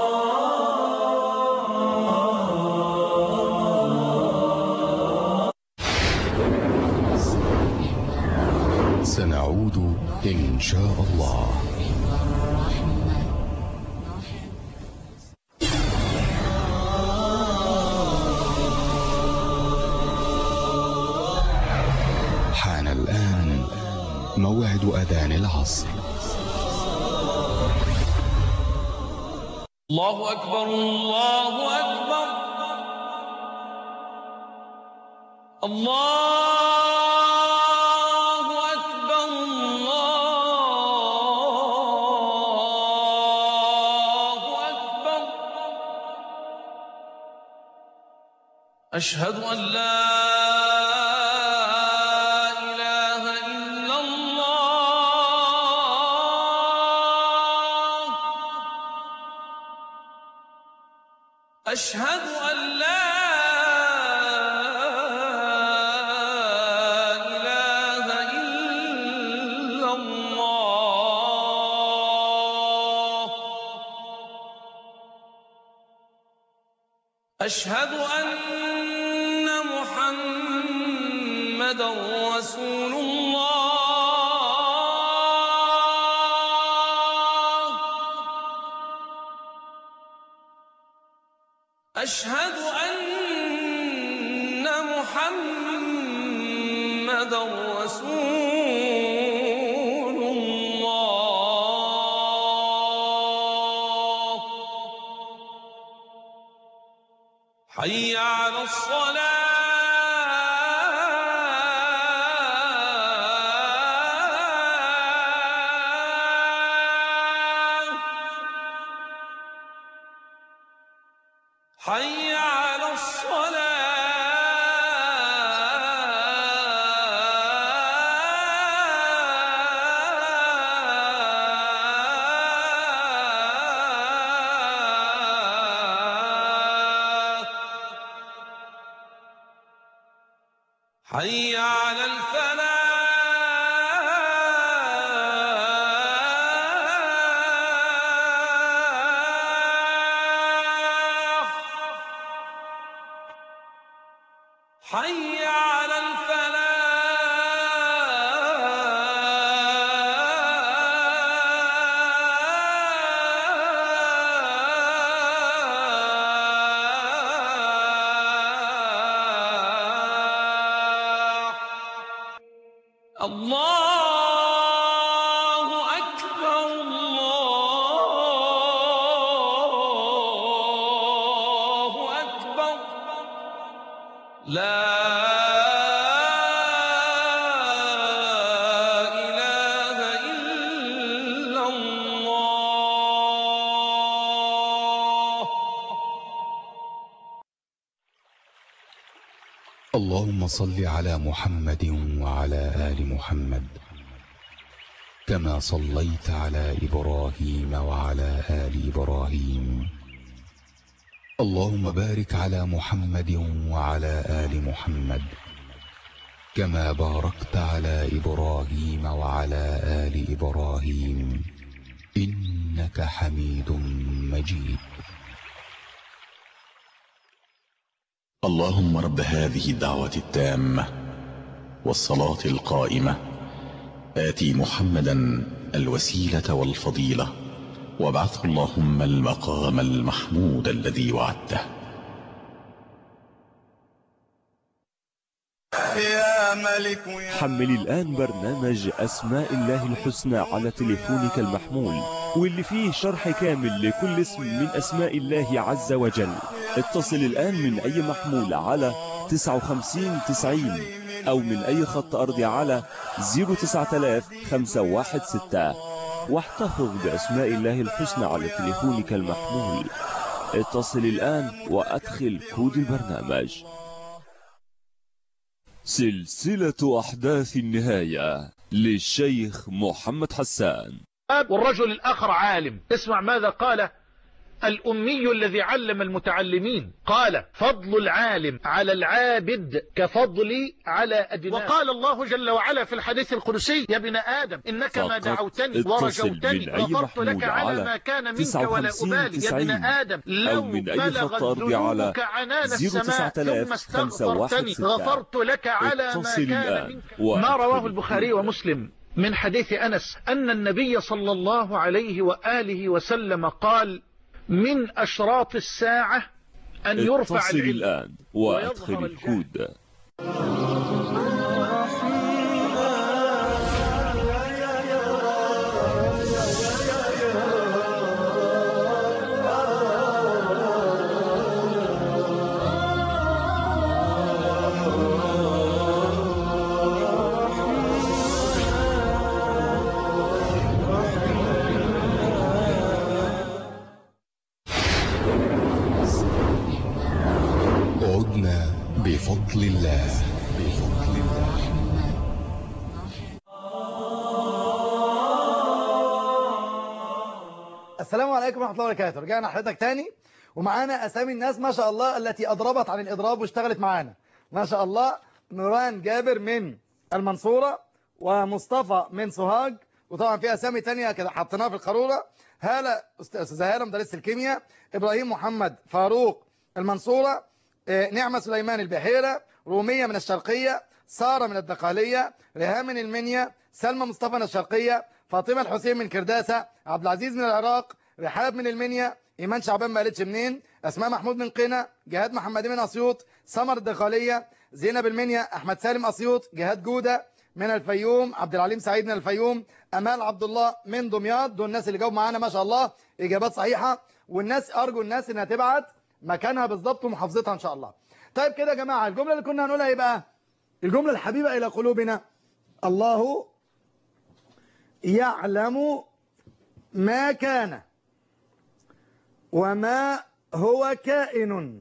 سنعود إن شاء الله حان الآن موعد أذان العصر الله أكبر الله أكبر الله أكبر الله أكبر أشهد أن لا إله إلا الله أشهد أن لا إله إلا الله أشهد أن محمدا رسول الله أشهد أن محمدا رسول الله حي على الصلاة حي على الصلاة حي على الفلاح حي على الفلاح الله أكبر الله أكبر لا إله إلا الله اللهم صل على محمد وعلى آل محمد كما صليت على إبراهيم وعلى آل إبراهيم اللهم بارك على محمد وعلى آل محمد كما باركت على إبراهيم وعلى آل إبراهيم إنك حميد مجيد اللهم رب هذه الدعوة التامة والصلاة القائمة آتي محمدا الوسيلة والفضيلة وابعثه اللهم المقام المحمود الذي وعدته يا ملك يا حمل الآن برنامج أسماء الله الحسنى على تليفونك المحمول واللي فيه شرح كامل لكل اسم من أسماء الله عز وجل اتصل الآن من أي محمول على 59 90 أو من أي خط أرضي على 09000 واحتفظ بأسماء الله الحسنى على تليفونك المحمول اتصل الآن وأدخل كود البرنامج سلسلة أحداث النهاية للشيخ محمد حسان والرجل الآخر عالم اسمع ماذا قال الأمي الذي علم المتعلمين قال فضل العالم على العابد كفضلي على أدناه وقال الله جل وعلا في الحديث القدسي يا ابن آدم إنك ما فقط دعوتني اتصل ورجوتني من أي غفرت لك محمول على على ما كان منك ولا 59 أبالي يا ابن 90 آدم أو لو من أي خط بلغت أرضي على ذنوبك عنان السماء 09000 ثم استغفرتني 516 غفرت لك على ما اتصل كان الآن منك وأدخل ما رواه الكود. البخاري ومسلم من حديث أنس أن النبي صلى الله عليه وآله وسلم قال من أشراط الساعة أن يرفع اتصل العلم الآن وأدخل ويظهر الجهل. الكود عدنا بفضل الله بفضل الله السلام عليكم ورحمة الله وبركاته رجعنا حضرتك تاني ومعانا أسامي الناس ما شاء الله التي أضربت عن الإضراب واشتغلت معانا ما شاء الله نوران جابر من المنصورة ومصطفى من سوهاج وطبعا في أسامي تانية كده حطيناها في القارورة هالة أست- أستاذة هالة مدرسة الكيمياء إبراهيم محمد فاروق المنصورة آه، نعمة سليمان البحيرة رومية من الشرقية سارة من الدقالية ريهام من المنيا سلمى مصطفى من الشرقية فاطمة الحسين من كرداسة عبد العزيز من العراق رحاب من المنيا إيمان شعبان ما قالتش منين أسماء محمود من قنا جهاد محمدي من أسيوط سمر الدقالية زينب المنيا أحمد سالم أسيوط جهاد جودة من الفيوم عبد العليم سعيد من الفيوم أمال عبد الله من دمياط دول الناس اللي جاوب معانا ما شاء الله إجابات صحيحة والناس أرجو الناس إنها تبعت مكانها بالظبط ومحافظتها إن شاء الله طيب كده يا جماعة الجملة اللي كنا هنقولها إيه بقى الجملة الحبيبة إلى قلوبنا الله يعلم ما كان وما هو كائن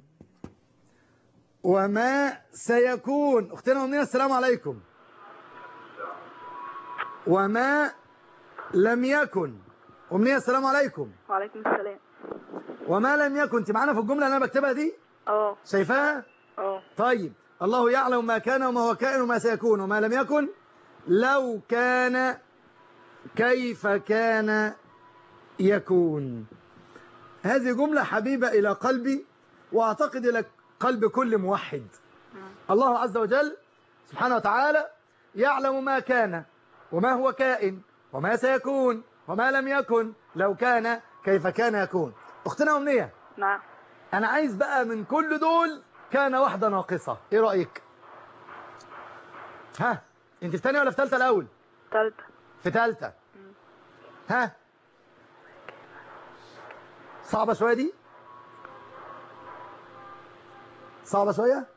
وما سيكون اختنا ومنين السلام عليكم وما لم يكن ومنين السلام عليكم وعليكم السلام وما لم يكن انت معانا في الجملة اللي انا بكتبها دي اه شايفاها اه طيب الله يعلم ما كان وما هو كائن وما سيكون وما لم يكن لو كان كيف كان يكون هذه جملة حبيبة إلى قلبي وأعتقد إلى قلب كل موحد الله عز وجل سبحانه وتعالى يعلم ما كان وما هو كائن وما سيكون وما لم يكن لو كان كيف كان يكون أختنا أمنية نعم أنا عايز بقى من كل دول كان واحدة ناقصة إيه رأيك ها انت في ثانيه ولا في ثالثه الاول تالتة في ثالثه ها صعبه شويه دي صعبه شويه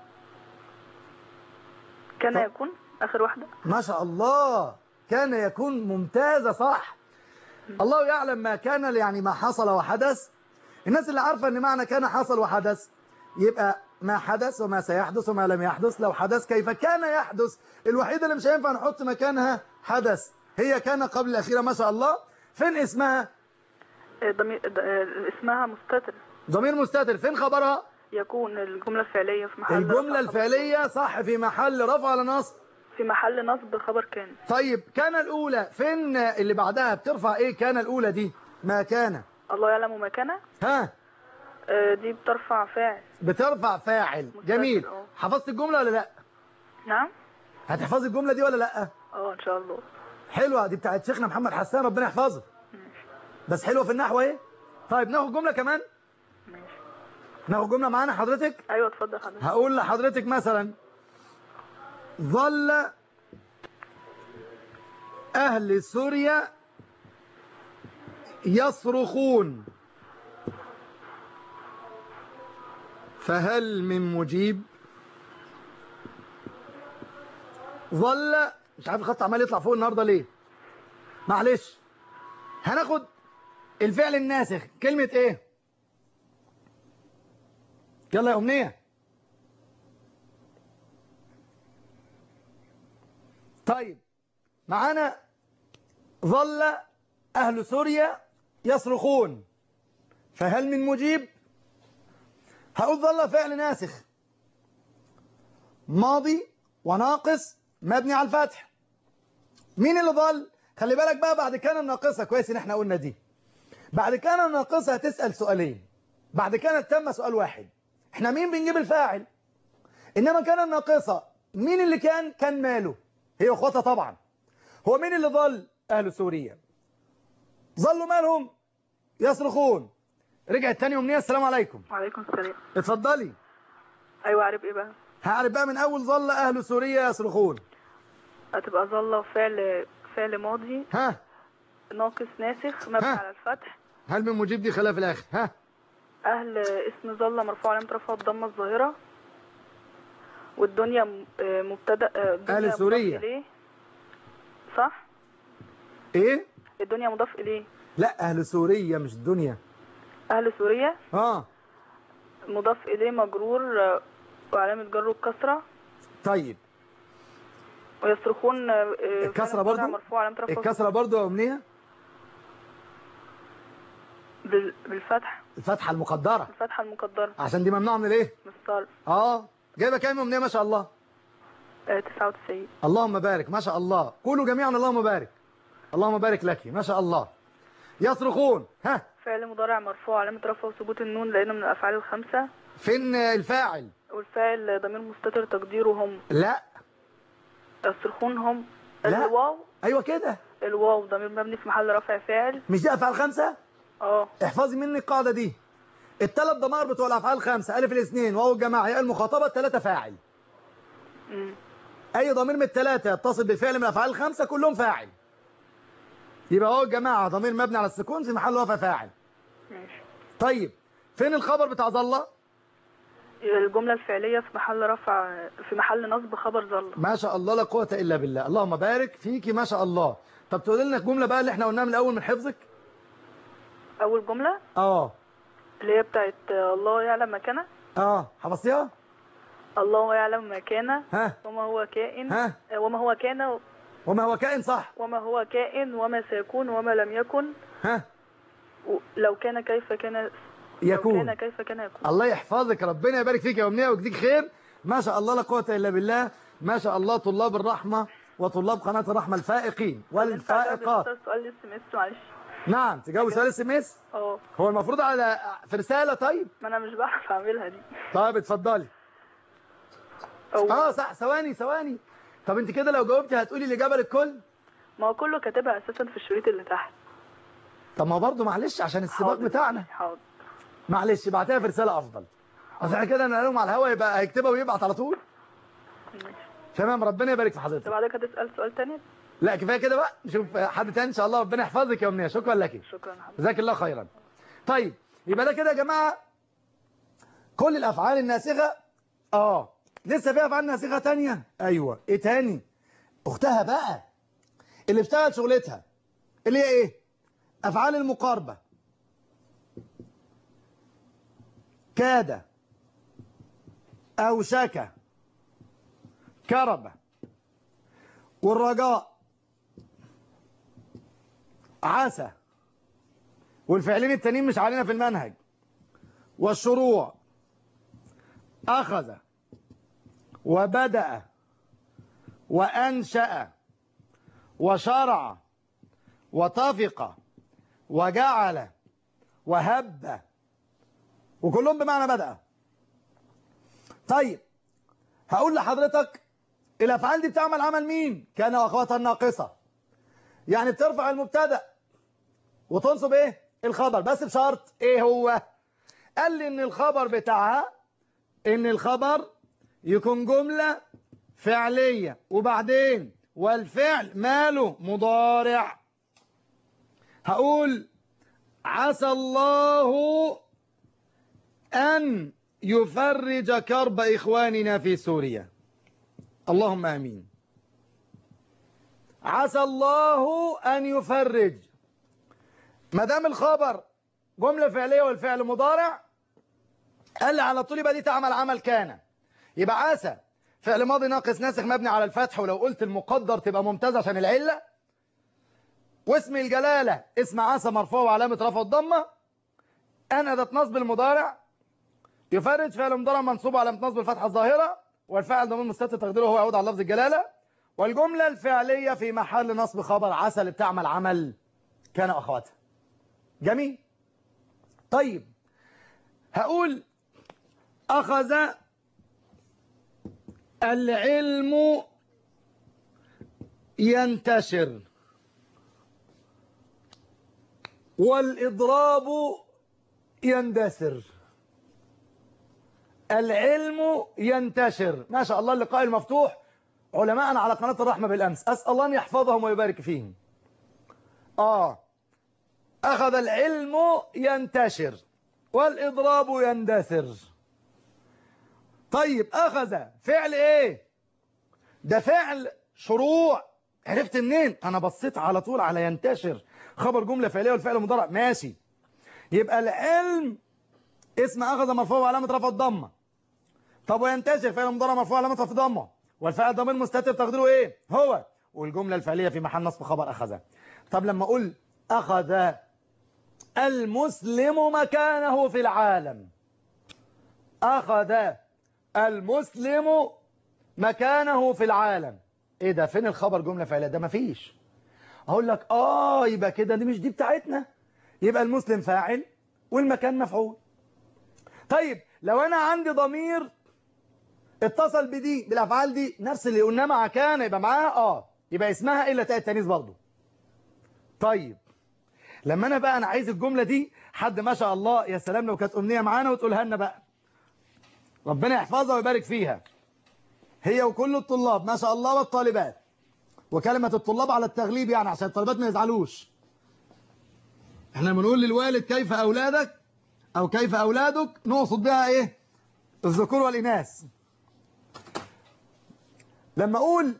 كان طب. يكون آخر واحدة ما شاء الله كان يكون ممتازة صح الله يعلم ما كان يعني ما حصل وحدث الناس اللي عارفة ان معنى كان حصل وحدث يبقى ما حدث وما سيحدث وما لم يحدث لو حدث كيف كان يحدث الوحيدة اللي مش هينفع نحط مكانها حدث هي كان قبل الأخيرة ما شاء الله فين اسمها آه، ضمير د- آه، اسمها مستتر ضمير مستتر فين خبرها يكون الجملة الفعلية في محل الجملة رفع خبر- الفعلية صح في محل رفع على نصب في محل نصب خبر كان طيب كان الأولى فين اللي بعدها بترفع ايه كان الأولى دي ما كان الله يعلم مكانه ها آه، دي بترفع فاعل بترفع فاعل جميل اه. حفظت الجملة ولا لا نعم هتحفظي الجملة دي ولا لا اه ان شاء الله حلوة دي بتاعت شيخنا محمد حسان ربنا يحفظه بس حلوة في النحو ايه طيب ناخد جملة كمان ماشي ناخد جملة معانا حضرتك ايوه اتفضل حضرتك هقول لحضرتك مثلا ظل أهل سوريا يصرخون فهل من مجيب ظل مش عارف الخط عمال يطلع فوق النهارده ليه معلش هناخد الفعل الناسخ كلمة ايه يلا يا أمنية طيب معانا ظل أهل سوريا يصرخون فهل من مجيب هقول ظل فعل ناسخ ماضي وناقص مبني على الفتح مين اللي ظل خلي بالك بقى بعد كان الناقصة كويس ان احنا قلنا دي بعد كان الناقصة هتسأل سؤالين بعد كانت تم سؤال واحد احنا مين بنجيب الفاعل انما كان الناقصة مين اللي كان كان ماله هي اخواتها طبعا هو مين اللي ظل اهل سوريا ظلوا مالهم يصرخون رجعت تاني امنيه السلام عليكم وعليكم السلام اتفضلي ايوه عارف ايه بقى هعرف بقى من اول ظل اهل سوريا يصرخون هتبقى ظل فعل فعل ماضي ها ناقص ناسخ مبني ها. على الفتح هل من مجيب دي خلاف الاخر ها اهل اسم ظل مرفوع علامة رفعه الضمة الظاهرة والدنيا م- آه، مبتدا آه، الدنيا أهل مضاف سوريا. إليه. صح ايه الدنيا مضاف اليه لا اهل سوريا مش الدنيا اهل سوريا اه مضاف اليه مجرور آه، وعلامة جره الكسرة طيب ويصرخون آه، آه، الكسرة فعل مضارع برضو مرفوع علامة رفعه الكسرة برضو يا امنيه بال- بالفتح الفتحة المقدرة الفتحة المقدرة عشان دي ممنوعة من الايه من الصرف اه جايبه كام يا امنيه ما شاء الله آه، 99 اللهم بارك ما شاء الله قولوا جميعا اللهم بارك اللهم بارك لك ما شاء الله يصرخون ها فعل مضارع مرفوع علامة رفعه ثبوت النون لأنه من الأفعال الخمسة فين الفاعل والفاعل ضمير مستتر تقديره هم لا يصرخون هم لا. الواو ايوه كده الواو ضمير مبني في محل رفع فاعل مش دي افعال خمسه اه احفظي مني القاعده دي الثلاث ضمائر بتوع الافعال الخمسه الف الاثنين واو الجماعه ياء المخاطبه الثلاثه فاعل مم. اي ضمير من الثلاثه يتصل بالفعل من الافعال الخمسه كلهم فاعل يبقى واو الجماعه ضمير مبني على السكون في محل رفع فاعل ماشي طيب فين الخبر بتاع ظله الجملة الفعلية في محل رفع في محل نصب خبر ظل ما شاء الله لا قوه الا بالله اللهم بارك فيكي ما شاء الله طب تقول لنا الجمله بقى اللي احنا قلناها من الاول من حفظك أول جملة اه اللي هي بتاعت آه، الله يعلم مكانه اه حفظتيها الله يعلم مكانه ها وما هو كائن ها آه، وما هو كان وما هو كائن صح وما هو كائن وما سيكون وما لم يكن ها و- لو كان كيف كان لو يكون كان كيف كان يكون الله يحفظك ربنا يبارك فيك يا أمنية ويجزيك خير ما شاء الله لا قوة إلا بالله ما شاء الله طلاب الرحمة وطلاب قناة الرحمة الفائقين والفائقات سؤال الاس ام اس معلش نعم تجاوب سؤال اس ام اس اه هو المفروض على في رسالة طيب ما انا مش بعرف اعملها دي طيب اتفضلي أو اه صح ثواني ثواني طب انت كده لو جاوبتي هتقولي الإجابة للكل ما هو كله كاتبها اساسا في الشريط اللي تحت طب ما هو برضه معلش عشان السباق حاضر. بتاعنا حاضر معلش ابعتها في رسالة أفضل اصل احنا كده نقلهم على الهوا يبقى هيكتبها ويبعت على طول ماشي تمام ربنا يبارك في حضرتك طب حضرتك هتسأل سؤال تاني لا كفايه كده بقى نشوف حد تاني ان شاء الله ربنا يحفظك يا امنيه شكرا لك شكرا حضرتك جزاك الله خيرا طيب يبقى ده كده يا جماعه كل الافعال الناسخه اه لسه في افعال ناسخه تانية ايوه ايه تاني اختها بقى اللي اشتغل شغلتها اللي هي ايه افعال المقاربه كاد اوشك كرب والرجاء عسى والفعلين التانيين مش علينا في المنهج والشروع أخذ وبدأ وأنشأ وشرع وطفق وجعل وهب وكلهم بمعنى بدأ طيب هقول لحضرتك الأفعال دي بتعمل عمل مين كان وأخواتها الناقصة يعني بترفع المبتدا وتنصب ايه الخبر بس بشرط ايه هو قال لي ان الخبر بتاعها ان الخبر يكون جملة فعلية وبعدين والفعل ماله مضارع هقول عسى الله أن يفرج كرب إخواننا في سوريا اللهم آمين عسى الله أن يفرج ما دام الخبر جملة فعلية والفعل مضارع قال لي على طول يبقى دي تعمل عمل كان يبقى عسى فعل ماضي ناقص ناسخ مبني على الفتح ولو قلت المقدر تبقى ممتاز عشان العلة واسم الجلالة اسم عسى مرفوع وعلامة رفع الضمة أنا ذات نصب المضارع يفرج فعل مضارع منصوب على نصب الفتحة الظاهرة والفاعل ضمير مستتر تقديره هو يعود على لفظ الجلالة والجملة الفعلية في محل نصب خبر عسى اللي بتعمل عمل كان أخواتها جميل طيب هقول أخذ العلم ينتشر والإضراب يندثر العلم ينتشر ما شاء الله اللقاء المفتوح علماءنا على قناة الرحمة بالأمس أسأل الله أن يحفظهم ويبارك فيهم آه أخذ العلم ينتشر والإضراب يندثر طيب أخذ فعل إيه ده فعل شروع عرفت منين أنا بصيت على طول على ينتشر خبر جملة فعلية والفعل مضارع ماشي يبقى العلم اسم أخذ مرفوع وعلامة رفع الضمة طب وينتشر فعل مضارع مرفوع وعلامة رفع الضمة والفعل ضمير مستتر تقديره ايه هو والجملة الفعلية في محل نصب خبر أخذ طب لما أقول أخذ المسلم مكانه في العالم أخذ المسلم مكانه في العالم ايه ده فين الخبر جملة فعلية ده مفيش اقول لك اه يبقى كده دي مش دي بتاعتنا يبقى المسلم فاعل والمكان مفعول طيب لو انا عندي ضمير اتصل بدي بالافعال دي نفس اللي قلناه مع كان يبقى معاها اه يبقى اسمها الا تاء التانيث برضه طيب لما انا بقى انا عايز الجمله دي حد ما شاء الله يا سلام لو كانت امنيه معانا وتقولها لنا بقى ربنا يحفظها ويبارك فيها هي وكل الطلاب ما شاء الله والطالبات وكلمة الطلاب على التغليب يعني عشان الطالبات ما يزعلوش احنا بنقول للوالد كيف أولادك أو كيف أولادك نقصد بها إيه الذكور والإناث لما أقول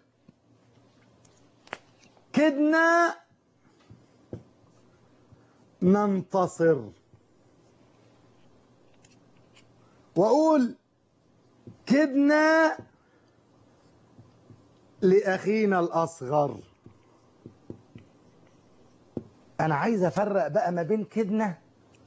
كدنا ننتصر وأقول كدنا لأخينا الأصغر أنا عايز أفرق بقى ما بين كدنا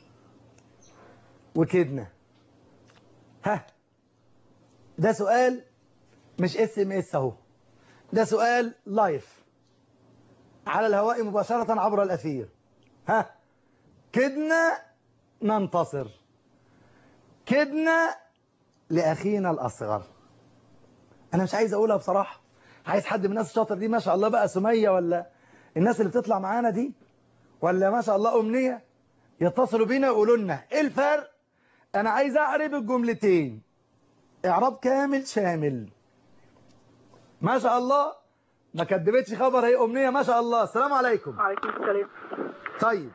وكدنا ها ده سؤال مش اس ام اس اهو ده سؤال لايف على الهواء مباشرة عبر الأثير ها كدنا ننتصر كدنا لأخينا الأصغر أنا مش عايز أقولها بصراحة عايز حد من الناس الشاطر دي ما شاء الله بقى سمية ولا الناس اللي بتطلع معانا دي ولا ما شاء الله أمنية يتصلوا بينا ويقولوا لنا إيه الفرق أنا عايز أعرب الجملتين إعراب كامل شامل ما شاء الله ما كدبتش خبر هي أمنية ما شاء الله السلام عليكم وعليكم السلام طيب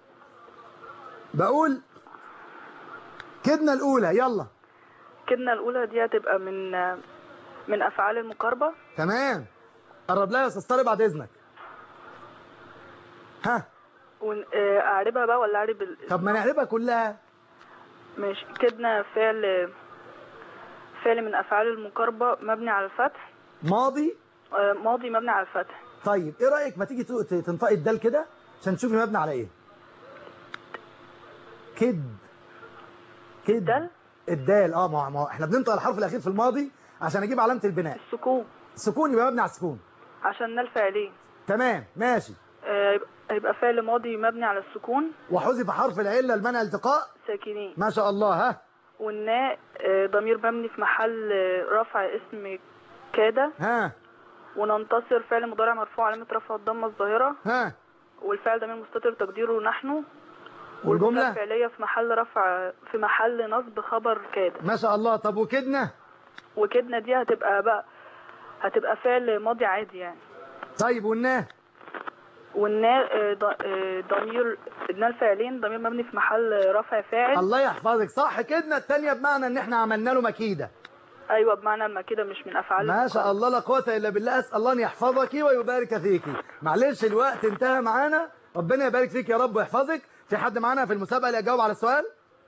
بقول كدنا الأولى يلا كدنا الأولى دي هتبقى من من أفعال المقاربة تمام قرب لها يا أستاذ طارق بعد إذنك ها ون- آه، أعربها بقى ولا أعرب ال... طب ما نعربها كلها ماشي كدنا فعل فعل من أفعال المقاربة مبني على الفتح ماضي آه، ماضي مبني على الفتح طيب ايه رأيك ما تيجي تو- ت- تنطقي الدال كده عشان تشوفي مبني على ايه كد كد الدال الدال اه ما ما احنا بننطق الحرف الاخير في الماضي عشان اجيب علامة البناء السكون السكون يبقى مبني على السكون عشان نال فعلين تمام ماشي آه، يبقى- هيبقى فعل ماضي مبني على السكون وحذف حرف العلة المنع التقاء ساكنين ما شاء الله ها والناء آه، ضمير مبني في محل آه، رفع اسم كاد ها وننتصر فعل مضارع مرفوع علامة رفع الضمة الظاهرة ها والفعل ضمير مستتر تقديره نحن والجملة الفعلية في محل رفع في محل نصب خبر كاد ما شاء الله طب وكدنا وكدنا دي هتبقى بقى هتبقى فعل ماضي عادي يعني طيب والناه والناء آه، ض- آه، ضمير الناء الفعلين ضمير مبني في محل رفع فاعل الله يحفظك صح كدنا التانية بمعنى ان احنا عملنا له مكيدة ايوه بمعنى ما كده مش من افعال ما شاء الله لا قوة الا بالله اسال الله ان يحفظك ويبارك فيك معلش الوقت انتهى معانا ربنا يبارك فيك يا رب ويحفظك في حد معانا في المسابقة اللي يجاوب على السؤال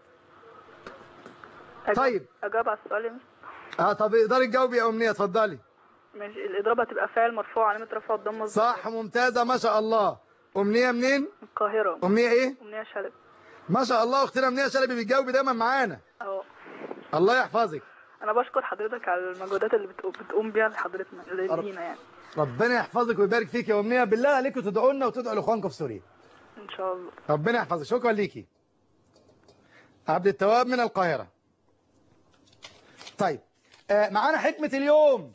أجاب- طيب. اجاب على السؤال يا مس. اه طب اقدري تجاوبي يا امنية اتفضلي ماشي الاضراب هتبقى فاعل مرفوع علامة رفع الضمة صح ممتازة ما شاء الله امنية منين القاهرة امنية ايه أمنية شلبي ما شاء الله اختنا امنية شلبي بتجاوبي دايما معانا اه الله يحفظك انا بشكر حضرتك على المجهودات اللي بتقوم, بتقوم بيها لحضرتنا لينا يعني ربنا يحفظك ويبارك فيك يا امنية بالله عليكم تدعوا لنا وتدعوا لاخوانكم في سوريا ان شاء الله ربنا يحفظك شكرا ليكي عبد التواب من القاهرة طيب آه معانا حكمة اليوم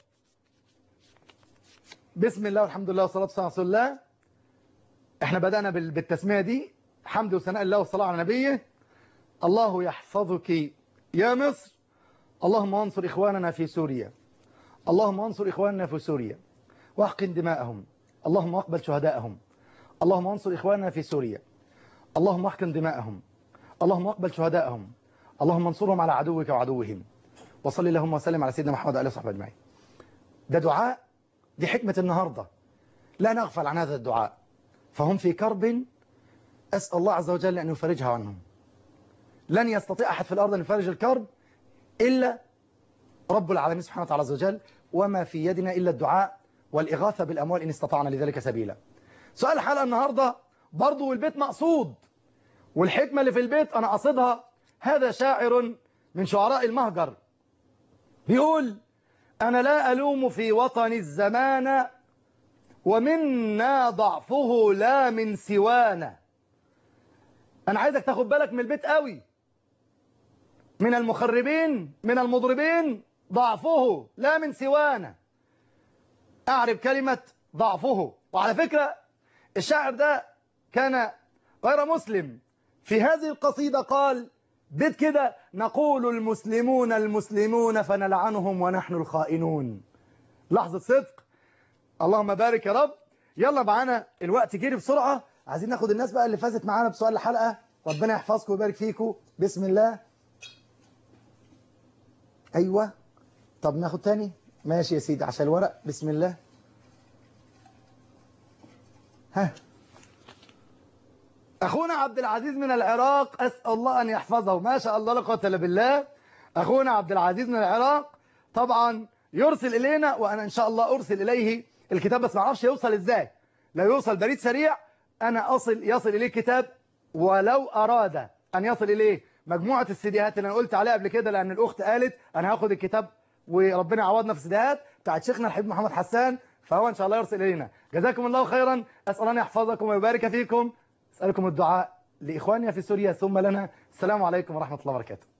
بسم الله والحمد لله والصلاة والسلام على رسول الله احنا بدأنا بال- بالتسمية دي حمد وثناء الله والصلاة على نبيه الله يحفظك يا مصر اللهم انصر إخواننا في سوريا اللهم انصر إخواننا في سوريا واحقن دماءهم اللهم اقبل شهداءهم اللهم انصر إخواننا في سوريا اللهم احقن دماءهم اللهم اقبل شهداءهم اللهم انصرهم على عدوك وعدوهم وصلي اللهم وسلم على سيدنا محمد وآله وصحبه أجمعين ده دعاء دي حكمة النهاردة لا نغفل عن هذا الدعاء فهم في كرب أسأل الله عز وجل أن يفرجها عنهم لن يستطيع أحد في الأرض أن يفرج الكرب إلا رب العالمين سبحانه وتعالى عز وجل وما في يدنا إلا الدعاء والإغاثة بالأموال إن استطعنا لذلك سبيلا سؤال الحلقة النهاردة برضو والبيت مقصود والحكمة اللي في البيت أنا قصدها هذا شاعر من شعراء المهجر بيقول أنا لا ألوم في وطن الزمان ومنا ضعفه لا من سوانا أنا عايزك تاخد بالك من البيت قوي من المخربين من المضربين ضعفه لا من سوانا أعرف كلمة ضعفه وعلى فكرة الشاعر ده كان غير مسلم في هذه القصيدة قال بيت كده نقول المسلمون المسلمون فنلعنهم ونحن الخائنون لحظة صدق اللهم بارك يا رب يلا معانا الوقت جري بسرعة عايزين ناخد الناس بقى اللي فازت معانا بسؤال الحلقة ربنا يحفظكم ويبارك فيكم بسم الله أيوة طب ناخد تاني ماشي يا سيدي عشان الورق بسم الله ها أخونا عبد العزيز من العراق أسأل الله أن يحفظه ما شاء الله لا قوة إلا بالله أخونا عبد العزيز من العراق طبعا يرسل إلينا وأنا إن شاء الله أرسل إليه الكتاب بس ما اعرفش يوصل إزاي لا يوصل بريد سريع أنا أصل يصل إليه كتاب ولو أراد أن يصل إليه مجموعة السيديهات اللي أنا قلت عليها قبل كده لأن الأخت قالت أنا هاخد الكتاب وربنا يعوضنا في السيديهات بتاعت شيخنا الحبيب محمد حسان فهو إن شاء الله يرسل إلينا جزاكم الله خيرا أسأل أن يحفظكم ويبارك فيكم أسألكم الدعاء لإخواننا في سوريا ثم لنا السلام عليكم ورحمة الله وبركاته